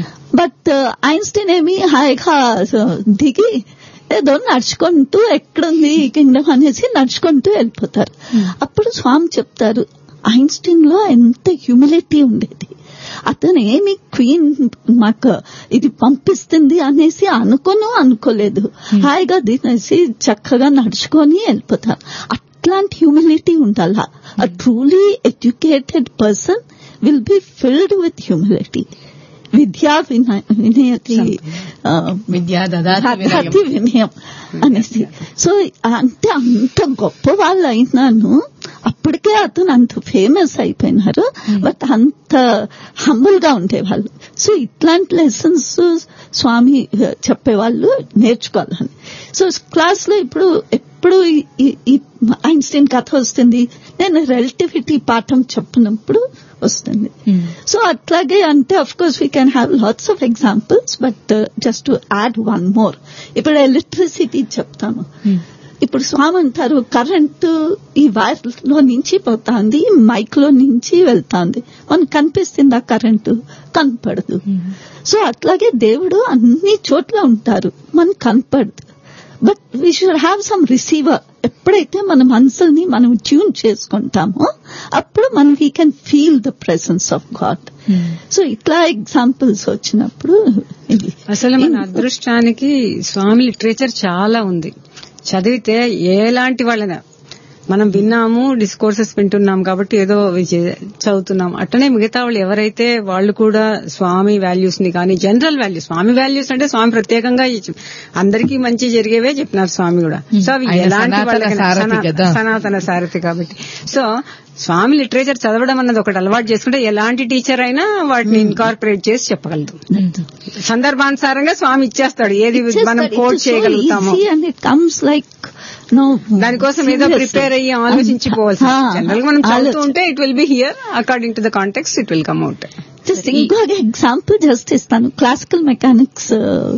but Einstein ఏమి హాయిగా uh, దిగి ఏదో నడుచుకుంటూ ఎక్కడుంది ఈ కింగ్డమ్ అనేసి నడుచుకుంటూ వెళ్ళిపోతారు అప్పుడు స్వామి చెప్తారు ఐన్స్టీన్ లో ఎంత హ్యూమిలిటీ ఉండేది అతను ఏమి క్వీన్ మాకు ఇది పంపిస్తుంది అనేసి అనుకోను అనుకోలేదు హాయిగా తినేసి చక్కగా నడుచుకొని వెళ్ళిపోతారు అట్లాంటి హ్యూమిలిటీ ఉండాలా a truly educated person will be filled with humility విద్యా వినయ వినయతి ఆ, విద్యా దదాతి వినయం. అతి వినయం అనేసి సో అంటే అంత గొప్ప వాళ్ళు అయినాను అప్పటికే అతను అంత ఫేమస్ అయిపోయినారు బట్ అంత హంబుల్ గా ఉండేవాళ్ళు సో ఇట్లాంటి లెసన్స్ స్వామి ఆ, చెప్పేవాళ్ళు నేర్చుకోవాలని సో క్లాస్ లో ఇప్పుడు ఎప్పుడు ఈ- ఈ- ఈ ఐన్స్టీన్ కథ వస్తుంది నేను రిలేటివిటీ పాఠం చెప్పినప్పుడు వస్తుంది సో అట్లాగే అంటే of course we can have lots of examples but just to add one more ఇప్పుడు ఎలక్ట్రిసిటీ చెప్తాను ఇప్పుడు స్వామి అంటారు కరెంటు ఈ వైర్ లో నుంచి పోతాంది మైక్ లో నుంచి వెళ్తాంది మనకు కనిపిస్తుందా కరెంటు కనపడదు సో అట్లాగే దేవుడు అన్ని చోట్ల ఉంటారు మనకు కనపడదు but we should have some receiver ఎప్పుడైతే మన మనసుల్ని మనం ట్యూన్ చేసుకుంటామో అప్పుడు మనం we can feel the presence of God so ఇట్లా ఎగ్జాంపుల్స్ వచ్చినప్పుడు ఇది అసలు మన అదృష్టానికి స్వామి లిటరేచర్ చాలా ఉంది చదివితే ఎలాంటి వాళ్ళైనా మనం విన్నాము డిస్కోర్సెస్ వింటున్నాం కాబట్టి ఏదో విజయ- చదువుతున్నాం అట్టనే మిగతా వాళ్ళు ఎవరైతే వాళ్ళు కూడా స్వామి వాల్యూస్ ని కానీ జనరల్ వాల్యూస్ స్వామి వాల్యూస్ అంటే స్వామి ప్రత్యేకంగా ఈ- అందరికీ మంచి జరిగేవే చెప్పినారు స్వామి కూడా సో అవి ఆయన ఎలాంటి సనాతన వాళ్ళకైనా- సారథి సనా- కదా. సనాతన సారథి కాబట్టి సో స్వామి లిటరేచర్ చదవడం అన్నది ఒకటి అలవాటు చేసుకుంటే ఎలాంటి టీచర్ అయినా వాటిని ఇన్కార్పొరేట్ చేసి చెప్పగలదు సందర్భానుసారంగా స్వామి ఇచ్చేస్తాడు ఏది మనం కోట్ చేయగలుగుతామో and it comes like no దానికోసం ఏదో ప్రిపేర్ అయ్యి ఆలోచించిపోవాల్సి జనరల్ గా మనం చదువుతూ ఉంటే it will be here according to the context it will come out just ఇంకొక ఎగ్జాంపుల్ జస్ట్ ఇస్తాను క్లాసికల్ మెకానిక్స్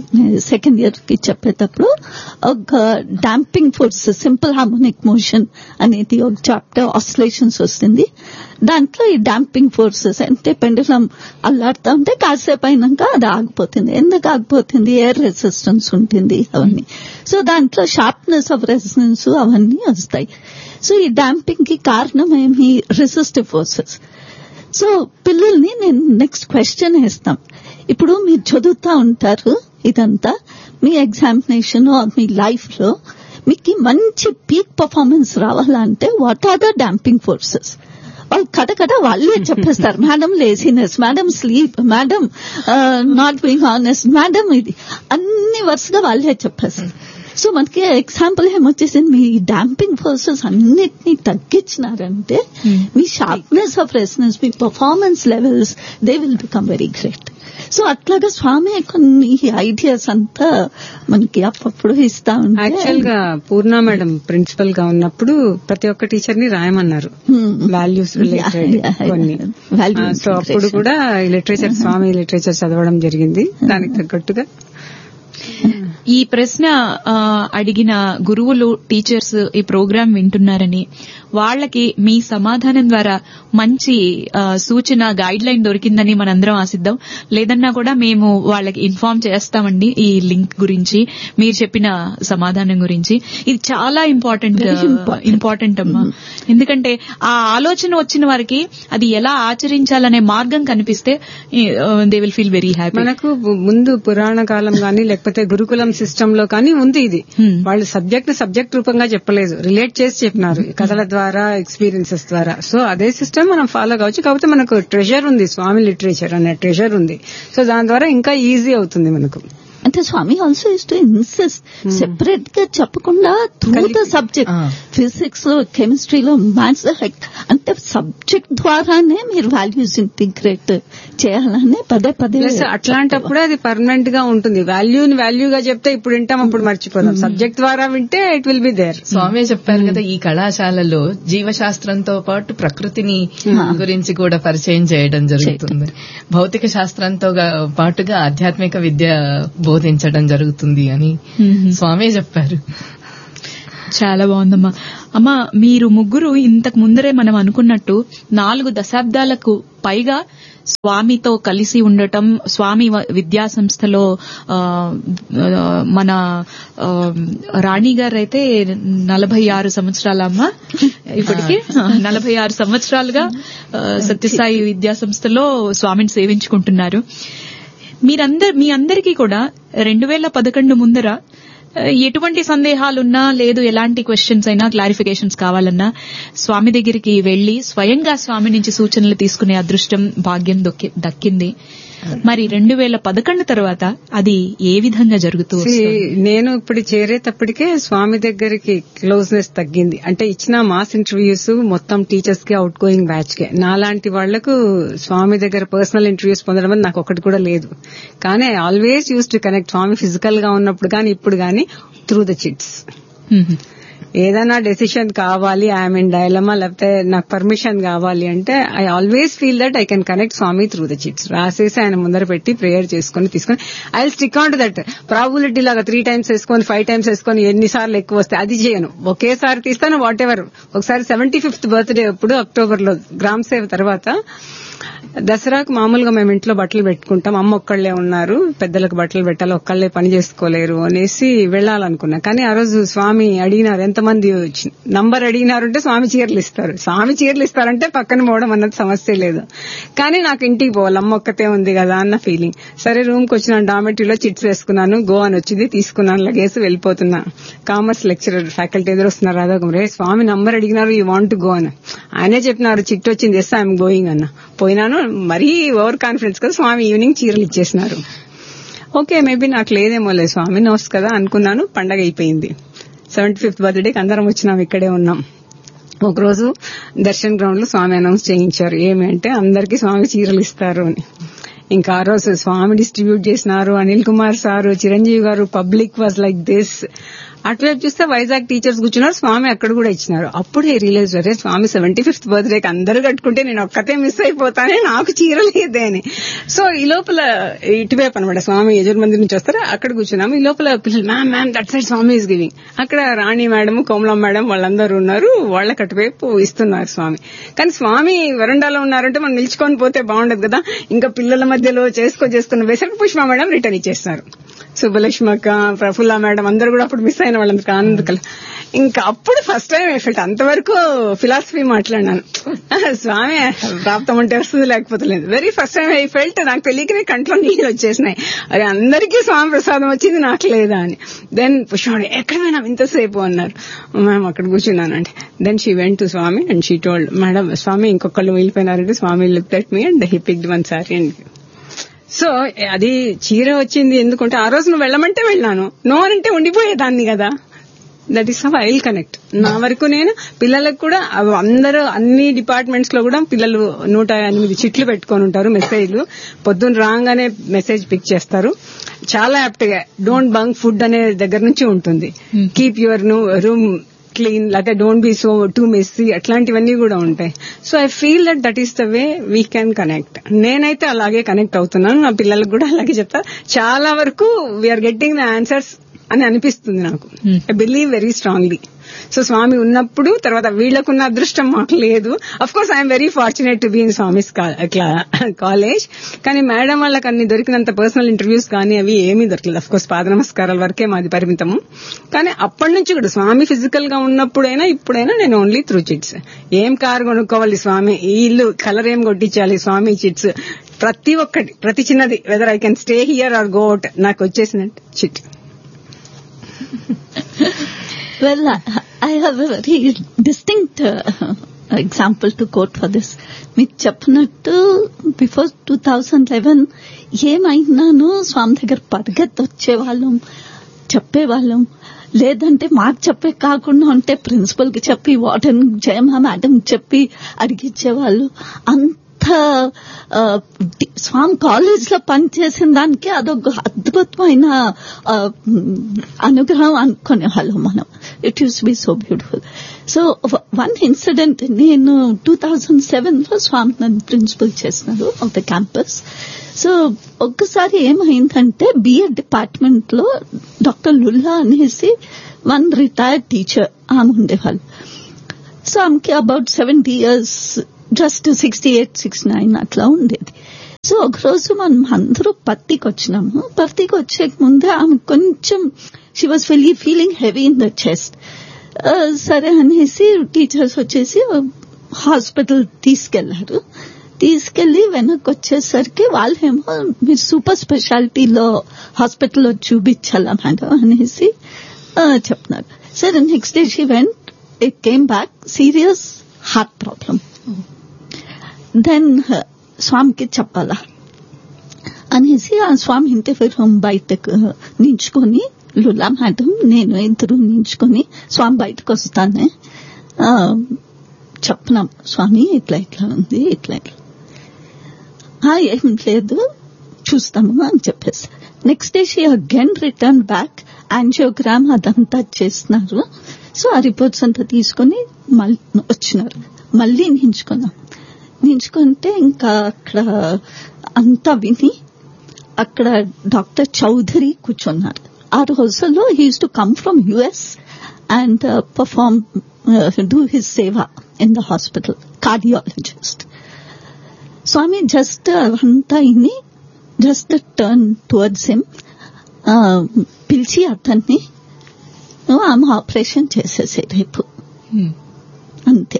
సెకండ్ ఇయర్ కి చెప్పేటప్పుడు ఒక damping force simple harmonic motion అనేది ఒక చాప్టర్ ఆసిలేషన్స్ వస్తుంది దాంట్లో ఈ డాంపింగ్ ఫోర్సెస్ అంటే పెండులం అల్లాడుతా ఉంటే కాసేపు అయినాక అది ఆగిపోతుంది ఎందుకు ఆగిపోతుంది ఎయిర్ రెసిస్టెన్స్ ఉంటుంది అవన్నీ సో దాంట్లో షార్ప్నెస్ ఆఫ్ రెసిస్టెన్స్ అవన్నీ వస్తాయి సో ఈ డాంపింగ్ కి కారణం ఏమి రెసిస్టివ్ ఫోర్సెస్ సో పిల్లల్ని నేను నెక్స్ట్ క్వశ్చన్ వేస్తాం ఇప్పుడు మీరు చదువుతా ఉంటారు ఇదంతా మీ ఎగ్జామినేషన్ మీ లైఫ్ లో మీకు మంచి పీక్ పర్ఫార్మెన్స్ రావాలంటే what are the damping forces వాళ్ళు కథ కథ వాళ్ళే చెప్పేస్తారు madam laziness madam sleep madam not being honest madam ఇది అన్ని వరుసగా వాళ్ళే చెప్పేస్తారు సో మనకి ఎగ్జాంపుల్ ఏమొచ్చేసింది మీ డాంపింగ్ ఫోర్సెస్ అన్నిటినీ తగ్గించినారంటే మీ షార్ప్నెస్ ఆఫ్ రెసినెస్ మీ performance levels they will become very great so అట్లాగా స్వామి కొన్ని ఐడియాస్ అంతా మనకి అప్పుడప్పుడు ఇస్తా యాక్చువల్ గా పూర్ణ మేడం ప్రిన్సిపల్ గా ఉన్నప్పుడు ప్రతి ఒక్క టీచర్ ని రాయమన్నారు వాల్యూస్ రిలేటెడ్ Yeah, yeah, కొన్ని Value సో అప్పుడు integration. కూడా లిటరేచర్ స్వామి లిటరేచర్ చదవడం జరిగింది దానికి తగ్గట్టుగా ఈ ప్రశ్న ఆ, అడిగిన గురువులు టీచర్స్ ఈ ప్రోగ్రాం వింటున్నారని వాళ్ళకి మీ సమాధానం ద్వారా మంచి ఆ, సూచన గైడ్ లైన్ దొరికిందని మనందరం ఆశిద్దాం లేదన్నా కూడా మేము వాళ్ళకి ఇన్ఫార్మ్ చేస్తామండి ఈ లింక్ గురించి మీరు చెప్పిన సమాధానం గురించి ఇది చాలా ఇంపార్టెంట్ Very important. ఇంపార్టెంట్ అమ్మా ఎందుకంటే ఆ ఆలోచన వచ్చిన వారికి అది ఎలా ఆచరించాలనే మార్గం కనిపిస్తే they will feel very happy మనకు ముందు పురాణ కాలం గానీ లేకపోతే గురుకులం సిస్టమ్ లో కానీ ఉంది ఇది Hmm. వాళ్ళు సబ్జెక్ట్ సబ్జెక్ట్ రూపంగా చెప్పలేదు రిలేట్ చేసి చెప్పినారు కథల ద్వారా ద్వారా ఎక్స్పీరియన్సెస్ ద్వారా సో అదే సిస్టమ్ మనం ఫాలో కావచ్చు కాకపోతే మనకు ట్రెజర్ ఉంది స్వామి లిటరేచర్ అనే ట్రెజర్ ఉంది సో దాని ద్వారా ఇంకా ఈజీ అవుతుంది మనకు అంటే Swami also is to insist separate గా చెప్పకుండా త్రూ ద కలిపి. Subject Ah. ఫిజిక్స్ లో కెమిస్ట్రీలో మ్యాథ్స్ అంటే సబ్జెక్ట్ ద్వారానే మీరు వాల్యూస్ ఇంటిగ్రేట్ చేయాలని పదే పదే ప్లస్ అట్లాంటప్పుడు అది పర్మనెంట్ గా ఉంటుంది వాల్యూని వాల్యూగా చెప్తే ఇప్పుడు వింటాం అప్పుడు మర్చిపోదాం సబ్జెక్ట్ ద్వారా వింటే it will be there Swami చెప్పారు కదా ఈ కళాశాలలో జీవశాస్త్రంతో పాటు ప్రకృతిని గురించి కూడా పరిచయం చేయడం జరుగుతుంది భౌతిక శాస్త్రంతో గా- పాటుగా ఆధ్యాత్మిక విద్య బోధించడం జరుగుతుంది అని స్వామి చెప్పారు చాలా బాగుందమ్మా అమ్మా మీరు ముగ్గురు ఇంతకు ముందరే మనం అనుకున్నట్టు నాలుగు దశాబ్దాలకు పైగా స్వామితో కలిసి ఉండటం స్వామి వ- విద్యా సంస్థలో ఆ, ఆ, మన ఆ, రాణి గారు అయితే నలభై ఆరు సంవత్సరాల అమ్మ ఇప్పటికి నలభై ఆరు సంవత్సరాలుగా ఆ, సత్యసాయి విద్యా సంస్థలో స్వామిని సేవించుకుంటున్నారు మీరందరు మీ అందరికీ కూడా రెండు వేల పదకొండు ముందర ఆ, ఎటువంటి సందేహాలున్నా లేదు ఎలాంటి క్వశ్చన్స్ అయినా క్లారిఫికేషన్స్ కావాలన్నా స్వామి దగ్గరికి వెళ్లి స్వయంగా స్వామి నుంచి సూచనలు తీసుకునే అదృష్టం భాగ్యం దొక్కి- దక్కింది మరి రెండు వేల పదకొండు తర్వాత అది ఏ విధంగా జరుగుతూ See, వస్తుంది? నేను ఇప్పుడు చేరేటప్పటికే స్వామి దగ్గరికి క్లోజ్నెస్ తగ్గింది అంటే ఇచ్చిన మాస్ ఇంటర్వ్యూస్ మొత్తం టీచర్స్ కి అవుట్ గోయింగ్ బ్యాచ్ కే నాలాంటి వాళ్లకు స్వామి దగ్గర పర్సనల్ ఇంటర్వ్యూస్ పొందడం అనేది నాకు ఒకటి కూడా లేదు కానీ always use to connect Swami physical గా ఉన్నప్పుడు కానీ ఇప్పుడు కానీ త్రూ ద చిట్స్ మ్మ్. ఏదైనా డెసిషన్ కావాలి ఐఎమ్ ఇన్ డైలమా లేకపోతే నాకు పర్మిషన్ కావాలి అంటే I always feel that I can connect Swami through the chits రాసేసి ఆయన ముందర పెట్టి ప్రేయర్ చేసుకుని తీసుకుని I stick on to that probability లాగా త్రీ టైమ్స్ వేసుకొని ఫైవ్ టైమ్స్ వేసుకొని ఎన్నిసార్లు ఎక్కువ వస్తే అది చేయను ఒకేసారి తీస్తాను వాట్ ఎవర్ ఒకసారి సెవెంటీ ఫిఫ్త్ బర్త్డే అప్పుడు అక్టోబర్ లో గ్రామ్ సేవ్ తర్వాత దసరాకు మామూలుగా మేము ఇంట్లో బట్టలు పెట్టుకుంటాం అమ్మ ఒక్కళ్లే ఉన్నారు పెద్దలకు బట్టలు పెట్టాలి ఒక్కళ్లే పని చేసుకోలేరు అనేసి వెళ్ళాలనుకున్నా కానీ ఆ రోజు స్వామి అడిగినారు ఎంతమంది వచ్చి- నంబర్ అడిగినారు అంటే స్వామి చీరలు ఇస్తారు స్వామి చీరలు ఇస్తారంటే పక్కన పోవడం అన్నది సమస్య లేదు కానీ నాకు ఇంటికి పోవాలి అమ్మ ఒక్కతే ఉంది కదా అన్న ఫీలింగ్ సరే రూమ్ కి వచ్చిన డామెటరీలో చిట్స్ వేసుకున్నాను గో అని వచ్చింది తీసుకున్నాను లగేసి వెళ్ళిపోతున్నా కామర్స్ లెక్చరర్ ఫ్యాకల్టీ ఎదురు వస్తున్నారు రాధా రే స్వామి నంబర్ అడిగినారు యూ వాంట్ గో అని ఆయనే చెప్పినారు చిట్ వచ్చింది ఎస్ ఐఎమ్ గోయింగ్ అన్న పోయినాను మరీ ఓవర్ కాన్ఫిడెన్స్ కదా స్వామి ఈవినింగ్ చీరలు ఇచ్చేసినారు ఓకే మేబీ నాకు లేదేమో లేదు స్వామి నోస్ కదా అనుకున్నాను పండగ అయిపోయింది సెవెంటీ ఫిఫ్త్ బర్త్డేకి అందరం వచ్చినాం ఇక్కడే ఉన్నాం ఒకరోజు దర్శన్ గ్రౌండ్ లో స్వామి అనౌన్స్ చేయించారు ఏమి అంటే అందరికి స్వామి చీరలు ఇస్తారు అని ఇంకా ఆ రోజు స్వామి డిస్ట్రిబ్యూట్ చేసినారు అనిల్ కుమార్ సారు చిరంజీవి గారు పబ్లిక్ వాజ్ లైక్ దిస్ అటువైపు చూస్తే వైజాగ్ టీచర్స్ కూర్చున్నారు స్వామి అక్కడ కూడా ఇచ్చినారు అప్పుడే రియలైజ్ అరే స్వామి సెవెంటీ ఫిఫ్త్ బర్త్డేకి అందరూ కట్టుకుంటే నేను ఒక్కతే మిస్ అయిపోతానే నాకు చీర లేదే అని సో ఈ లోపల ఇటువైపు అనమాట స్వామి యజుర్ మందిర్ నుంచి వస్తారు అక్కడ కూర్చున్నాము ఈ లోపల పిల్లలు ma'am ma'am that side Swami is giving అక్కడ రాణి మేడం కోమలం మేడం వాళ్ళందరూ ఉన్నారు వాళ్ళకి అటువైపు ఇస్తున్నారు స్వామి కానీ స్వామి వరండాలో ఉన్నారంటే మనం నిల్చుకొని పోతే బాగుండదు కదా ఇంకా పిల్లల మధ్యలో చేసుకో చేసుకున్న వేసరికి పుష్ప మేడం రిటర్న్ ఇచ్చేస్తారు సుబ్బలక్ష్మి అక్క ప్రఫుల్ల మేడం అందరూ కూడా అప్పుడు మిస్ అయిన వాళ్ళందరికీ ఆనంద కల ఇంకా అప్పుడు ఫస్ట్ టైం ఎఫెక్ట్ అంతవరకు ఫిలాసఫీ మాట్లాడినాను స్వామి ప్రాప్తం అంటే వస్తుంది లేకపోతే లేదు very first time I felt నాకు తెలియకనే కంట్లో నీళ్ళు వచ్చేసినాయి అరే అందరికీ స్వామి ప్రసాదం వచ్చింది నాకు లేదా అని దెన్ పుష్ప ఎక్కడ పోయినాం ఇంతసేపు అన్నారు మ్యామ్ అక్కడ కూర్చున్నానంటే then she went to Swami and she told madam Swami ఇంకొకళ్ళు వెళ్ళిపోయినారంటే Swami look that me and he picked one sari and so అది చీర వచ్చింది ఎందుకంటే ఆ రోజు నువ్వు వెళ్ళమంటే వెళ్ళాను నో అంటే ఉండిపోయేదాన్ని కదా that is how I will connect నా వరకు నేను పిల్లలకు కూడా అవి అందరూ అన్ని డిపార్ట్మెంట్స్ లో కూడా పిల్లలు నూట ఎనిమిది చిట్లు పెట్టుకొని ఉంటారు మెసేజ్లు పొద్దున్న రాగానే మెసేజ్ పిక్ చేస్తారు చాలా యాప్ట్ గా డోంట్ బంక్ ఫుడ్ అనే దగ్గర నుంచి ఉంటుంది కీప్ యువర్ రూమ్ క్లీన్ లేకపోతే don't be so too messy అట్లాంటివన్నీ కూడా ఉంటాయి so I feel that that is the way we can connect నేనైతే అలాగే కనెక్ట్ అవుతున్నాను నా పిల్లలకు కూడా అలాగే చెప్తా చాలా వరకు వీఆర్ గెట్టింగ్ ద ఆన్సర్స్ అని అనిపిస్తుంది నాకు I believe very strongly so Swami ఉన్నప్పుడు తర్వాత వీళ్లకున్న అదృష్టం మాకు లేదు of course I'm very fortunate to be in Swami's college కానీ మేడం వాళ్ళకి అన్ని దొరికినంత పర్సనల్ ఇంటర్వ్యూస్ కానీ అవి ఏమీ దొరకలేదు అఫ్ కోర్స్ పాద నమస్కారాల వరకే మాది పరిమితము కానీ అప్పటి నుంచి కూడా స్వామి ఫిజికల్ గా ఉన్నప్పుడైనా ఇప్పుడైనా నేను ఓన్లీ త్రూ చిట్స్ ఏం కారు కొనుక్కోవాలి స్వామి ఈ ఇల్లు కలర్ ఏం కొట్టించాలి స్వామి చిట్స్ ప్రతి ఒక్కటి ప్రతి చిన్నది whether I can stay here or go out నాకు వచ్చేసినట్టు chit Well, I, I have a very distinct uh, example to quote for this. మీకు చెప్పినట్టు బిఫోర్ టూ థౌజండ్ లెవెన్ ఏమైనాను స్వామి దగ్గర పరిగెత్తి వచ్చేవాళ్ళం చెప్పేవాళ్ళం లేదంటే మాకు చెప్పే కాకుండా ఉంటే ప్రిన్సిపల్ కి చెప్పి వార్డెన్ జయమా మేడం చెప్పి అడిగిచ్చేవాళ్ళు అంత ఆ, డి- స్వామి కాలేజ్ లో పనిచేసిన దానికి అదొక అద్భుతమైన ఆ, అనుగ్రహం అనుకునే వాళ్ళం మనం it use be so beautiful so one incident నేను టూ థౌజండ్ సెవెన్ లో స్వామి నన్ను ప్రిన్సిపల్ చేసినారు ఆఫ్ ద క్యాంపస్ సో ఒక్కసారి ఏమైందంటే బిఎడ్ డిపార్ట్మెంట్ లో డాక్టర్ లుల్లా అనేసి వన్ రిటైర్డ్ టీచర్ ఆమె ఉండేవాళ్ళు సో ఆమెకి about seventy years just sixty eight six nine అట్లా ఉండేది సో ఒకరోజు మనం అందరూ పత్తికి వచ్చినాము పత్తికి వచ్చే ముందే ఆమె కొంచెం షీ వాజ్ ఫెలీ feeling heavy in the chest సరే అనేసి టీచర్స్ వచ్చేసి హాస్పిటల్ తీసుకెళ్లారు తీసుకెళ్లి వెనక్కి వచ్చేసరికి వాళ్ళేమో మీరు సూపర్ స్పెషాలిటీలో హాస్పిటల్లో చూపించాలా మేడం అనేసి ఆ, చెప్తున్నారు సరే next day she went it came back serious heart problem then స్వామికి చెప్పాలా అనేసి ఆ స్వామి ఇంటి రూమ్ బయటకు నించుకొని లులా మేడం నేను ఇద్దరు నించుకొని స్వామి బయటకు వస్తానే ఆ, చెప్పినాం స్వామి ఇట్లా ఇట్లా ఉంది ఇట్లా ఇట్లా "ఆ, ఏం లేదు చూస్తాము అని చెప్పేసి next day she again return back angiogram అదంతా చేస్తున్నారు సో ఆ రిపోర్ట్స్ అంతా తీసుకొని మళ్ళీ వచ్చినారు మళ్ళీ నించుకున్నాం నించుకుంటే ఇంకా అక్కడ అంతా విని అక్కడ డాక్టర్ చౌదరి కూర్చున్నారు ఆ రోజుల్లో he's to come from US and perform do his seva in the hospital cardiologist Swami just అంతా ఇన్ని జస్ట్ టర్న్ టువర్డ్స్ హిమ్ పిలిచి అతన్ని "నువ్వు ఆమె ఆపరేషన్ చేసేసే రేపు అంతే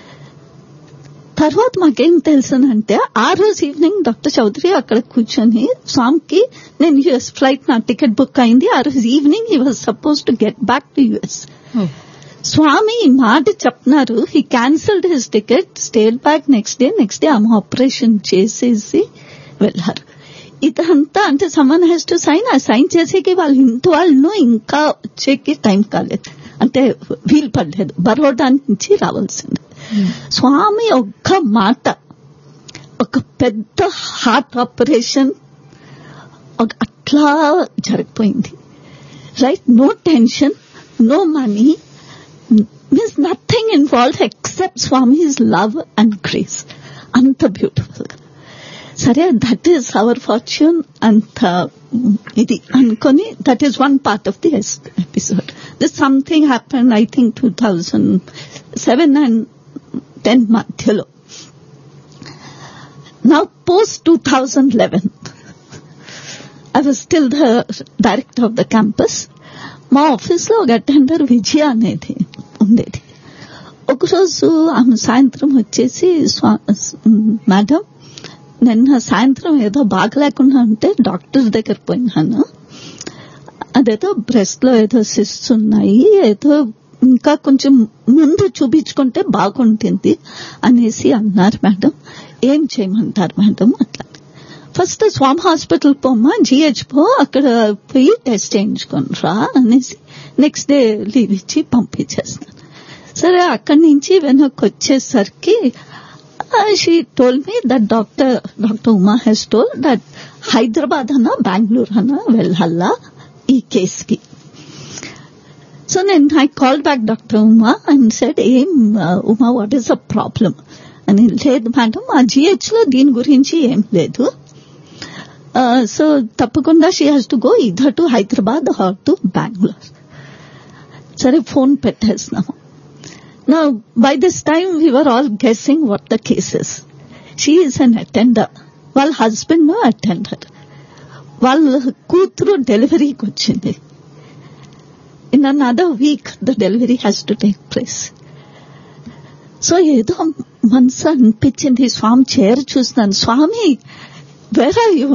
తర్వాత మాకేం తెలుసునంటే ఆ రోజు ఈవినింగ్ డాక్టర్ చౌదరి అక్కడ కూర్చొని స్వామికి నేను యుఎస్ ఫ్లైట్ నా టికెట్ బుక్ అయింది ఆ రోజు evening he was suppose to get back to US Swami ఈ మాట చెప్తున్నారు he cancelled his ticket stayed back next day next day ఆమె ఆపరేషన్ చేసేసి వెళ్ళారు ఇదంతా అంటే సమ్మన్ హ్యాస్ టు సైన్ ఆ సైన్ చేసేకి వాళ్ళ ఇంటి వాళ్ళు ఇంకా వచ్చేకి టైం కాలేదు అంటే వీలు పడలేదు బరోడా నుంచి రావాల్సింది స్వామి ఒక్క మాట ఒక పెద్ద హార్ట్ ఆపరేషన్ ఒక అట్లా జరిగిపోయింది right no tension no money means nothing involve except Swami's love and grace అంత బ్యూటిఫుల్ గా సరే దట్ ఈస్ అవర్ ఫార్చ్యూన్ అంత ఇది అనుకొని that is one part of the episode this something happen I think two thousand seven and ten మధ్యలో నా post two thousand eleven I was still the director of the campus మా ఆఫీస్ లో ఒక అటెండర్ విజయ అనేది ఉండేది ఒకరోజు ఆమె సాయంత్రం వచ్చేసి స్వా- మేడం నిన్న సాయంత్రం ఏదో బాగలేకుండా ఉంటే డాక్టర్ దగ్గర పోయినాను అదేదో బ్రెస్ట్ లో ఏదో సిస్ట్స్ ఉన్నాయి ఏదో ఇంకా కొంచెం ముందు చూపించుకుంటే బాగుంటుంది అనేసి అన్నారు మేడం ఏం చేయమంటారు మేడం అట్లా ఫస్ట్ స్వామి హాస్పిటల్ పోమ్మా జిహెచ్ పో అక్కడ పోయి టెస్ట్ చేయించుకొని రా అనేసి నెక్స్ట్ డే లీవ్ ఇచ్చి పంపించేస్తాను సరే అక్కడి నుంచి వెనక్కి వచ్చేసరికి she told me that doctor doctor Uma he's told that Hyderabad అన్నా బెంగళూరు అన్నా వెళ్ళాలా ఈ కేసుకి సో నేను I call back doctor Uma and said ఏం Uma what is the problem అని లేదు మేడం ఆ జిహెచ్ లో దీని గురించి ఏం లేదు సో తప్పకుండా she has to go either to Hyderabad or to Bengaluru సరే ఫోన్ పెట్టేస్తున్నాము Now, by this time, we were all guessing what the case is. She is an attender. వాళ్ళ హస్బెండ్ అటెండర్ వాళ్ళ కూతురు డెలివరీకి వచ్చింది in another week the delivery has to take place so ఏదో మనసు అనిపించింది స్వామి చేర చూస్తున్నాను స్వామి వేర్ ఆర్ యూ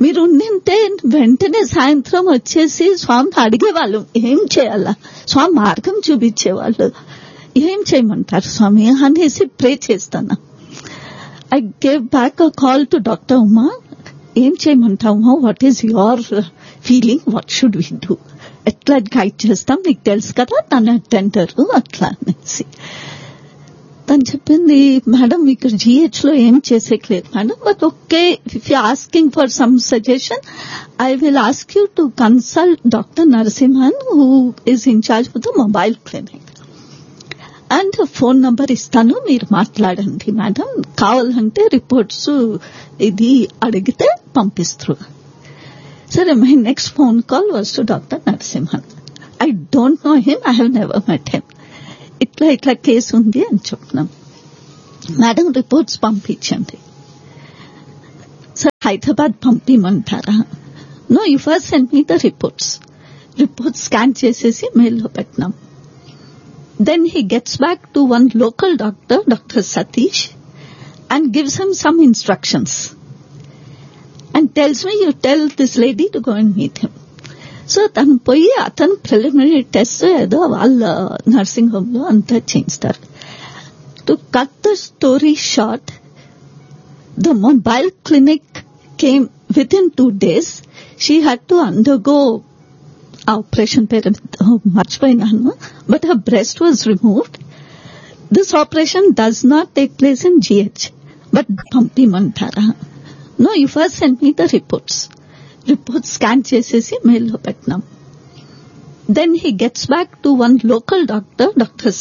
మీరు ఉండింటే వెంటనే సాయంత్రం వచ్చేసి స్వామిని అడిగేవాళ్ళు ఏం చేయాలా స్వామి మార్గం చూపించేవాళ్ళు ఏం చేయమంటారు స్వామి అనేసి ప్రే చేస్తాను I gave back a call to doctor Uma ఏం చేయమంటావమ్మా what is your feeling what should we do ఎట్లా గైడ్ చేస్తాం నీకు తెలుసు కదా తన అటెండర్ అట్లా అనేసి తను చెప్పింది మేడం ఇక్కడ జిహెచ్ లో ఏం చేసేయట్లేదు madam but okay if you asking for some suggestion I will ask you to consult doctor Narasimhan who is incharge of the mobile clinic and phone number ఇస్తాను మీరు మాట్లాడండి మేడం కావాలంటే రిపోర్ట్స్ ఇది అడిగితే పంపిస్తారు సరే my next phone call was to doctor Narasimhan I don't know him I have never met him ఇట్లా ఇట్లా కేసు ఉంది అని చెప్తున్నాం మేడం రిపోర్ట్స్ పంపించండి సార్ హైదరాబాద్ పంపిమంటారా no you first send me the reports reports scan చేసేసి మెయిల్లో పెట్టినాం then he gets back to one local doctor doctor Satish and gives him some instructions and tells me you tell this lady to go and meet him so తను పోయి అతను ప్రిలిమినరీ టెస్ట్ ఏదో వాళ్ళ నర్సింగ్ హోమ్ లో అంతా చేయిస్తారు to cut the story short the mobile clinic came within two days she had to undergo operation పేరు మర్చిపోయినాను but her breast was removed this operation does not take place in GH but పంపిమంటారా no you first send me the reports reports scan చేసేసి మెయిల్లో పెట్టినాం then he gets back to one local doctor doctor